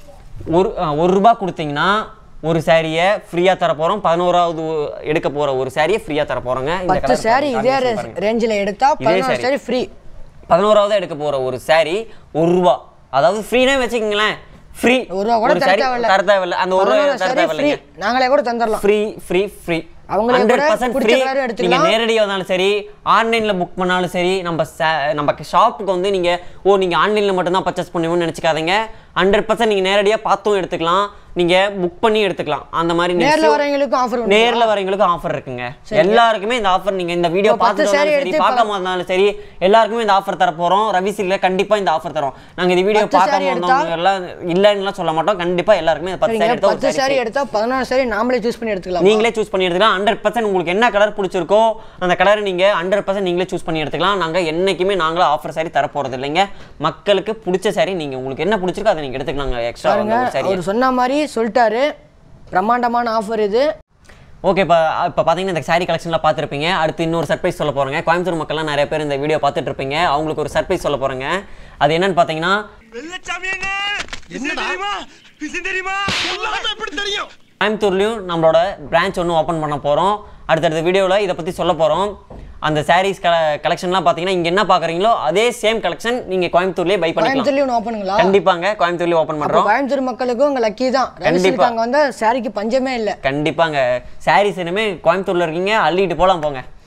ஒரு அஹ், ஒரு ரூபாய் கொடுத்தீங்கன்னா ஒரு சாரியை ஃப்ரீயாக தர போகிறோம் பதினோராவது எடுக்க போகிற ஒரு சாரியை ஃப்ரீயாக தர போகிறோங்க பத்து சேரி இதே ரேஞ்சில் எடுத்தா இதே பதினோரு saree. சேரி ஃப்ரீ பதினோராவது எடுக்க போகிற ஒரு saree ஒரு ரூபா அதாவது ஃப்ரீனே வச்சுக்கோங்களேன் ஃப்ரீ ஒரு ரூபா கூட தர saree தேவையில்ல. தர தேவையில்ல அந்த ஒரு ரூபா பதினோரு தர saree free. தேவையில்லைங்க நாங்களே கூட தந்துடலாம் ஃப்ரீ ஃப்ரீ ஃப்ரீ அவங்களே கூட ஹண்ட்ரட் பர்சன்ட் பிடிச்ச ஃப்ரீ colour நீங்கள் எடுத்துக்கலாம். நேரடியாக வந்தாலும் சரி ஆன்லைனில் புக் பண்ணாலும் சரி நம்ம sa- நம்ம ஷாப்புக்கு வந்து நீங்கள் ஓ நீங்கள் ஆன்லைனில் மட்டும்தான் பர்ச்சேஸ் பண்ணுவோம்னு நினச்சிக்காதீங்க ஹண்ட்ரட் பர்சன்ட் நீங்கள் நேரடியாக பார்த்தும் எடுத்துக்கலாம் நீங்கள் புக் பண்ணி எடுத்துக்கலாம் அந்த மாதிரி நேர்ல next- வரவங்களுக்கும் ஆஃபர் உண்டு நேர்ல வரவங்களுக்கும் ஆஃபர் இருக்குங்க எல்லாருக்குமே இந்த ஆஃபர் நீங்க இந்த வீடியோ இப்போ பத்து பார்த்துட்டு saree வந்தாலும் சரி எடுத்து பார்க்காம இருந்தாலும் சரி எல்லாருக்குமே இந்த ஆஃபர் தர போறோம் ரவி சில்ல கண்டிப்பா இந்த ஆஃபர் தரோம் நாங்க இந்த வீடியோ பத்து saree பார்க்காம எடுத்தா- வந்தவங்க எல்லாம் இல்லைன்னுலாம் சொல்ல மாட்டோம் கண்டிப்பா எல்லாருக்குமே இந்த பத்து சரிங்க saree எடுத்தா ஒரு பத்து saree சேரி free. எடுத்தா பதினோரு சேரி நாமளே சூஸ் பண்ணி எடுத்துக்கலாம் நீங்களே சூஸ் பண்ணி எடுத்துக்கலாம் ஹண்ட்ரட் பர்சன்ட் உங்களுக்கு என்ன கலர் பிடிச்சிருக்கோ அந்த கலரை நீங்க ஹண்ட்ரட் பர்சன்ட் நீங்களே சூஸ் பண்ணி எடுத்துக்கலாம் நாங்க என்னைக்குமே நாங்களும் ஆஃபர் saree தர போறது இல்லைங்க மக்களுக்கு பிடிச்ச saree நீங்க உங்களுக்கு என்ன பிடிச்சிருக்கோ அதை நீங்க எடுத்துக்கலாம் எக்ஸ்ட்ரா பாருங்க ஒரு saree அவர் சொன்ன மாதிரி சொல்லிட்டாரு பிரம்மாண்டமான ஆஃபர் இது ஓகே இப்போ இப்போ பார்த்தீங்கன்னா இந்த saree கலெக்ஷனில் பார்த்துருப்பீங்க அடுத்து இன்னொரு சர்ப்ரைஸ் சொல்ல போகிறேங்க கோயம்புத்தூர் மக்கள்லாம் நிறைய பேர் இந்த வீடியோ பார்த்துட்டு இருப்பீங்க அவங்களுக்கு ஒரு சர்ப்ரைஸ் சொல்ல போகிறேங்க அது என்னன்னு பார்த்தீங்கன்னா என்னடா தெரியுமா சொல்லாம எப்படி தெரியும் கோயம்புத்தூர்லேயும் நம்மளோட பிரான்ச் ஒன்று ஓப்பன் பண்ண போகிறோம் அடுத்தடுத்த வீடியோவில் இதை பற்றி சொல்ல போகிறோம் அந்த சாரீஸ் கல கலெக்ஷன்லாம் பார்த்தீங்கன்னா இங்கே என்ன பார்க்குறீங்களோ அதே சேம் கலெக்ஷன் நீங்கள் கோயம்புத்தூர்லேயே பை பண்ணிக்கலாம் கோயம்புத்தூர்லயும் ஒன்று ஓப்பனுங்களா கண்டிப்பாங்க கோயம்புத்தூர்லேயே ஓப்பன் அப்போ பண்ணுறோம் கோயம்புத்தூர் மக்களுக்கும் உங்க லக்கி தான் ரவிசிலுக்கு கண்டிப்பா. அங்க வந்தா சாரிக்கு பஞ்சமே இல்லை கண்டிப்பாங்க சாரீஸ் இனிமேல் கோயம்புத்தூரில் இருக்கீங்க அள்ளிட்டு போகலாம் போங்க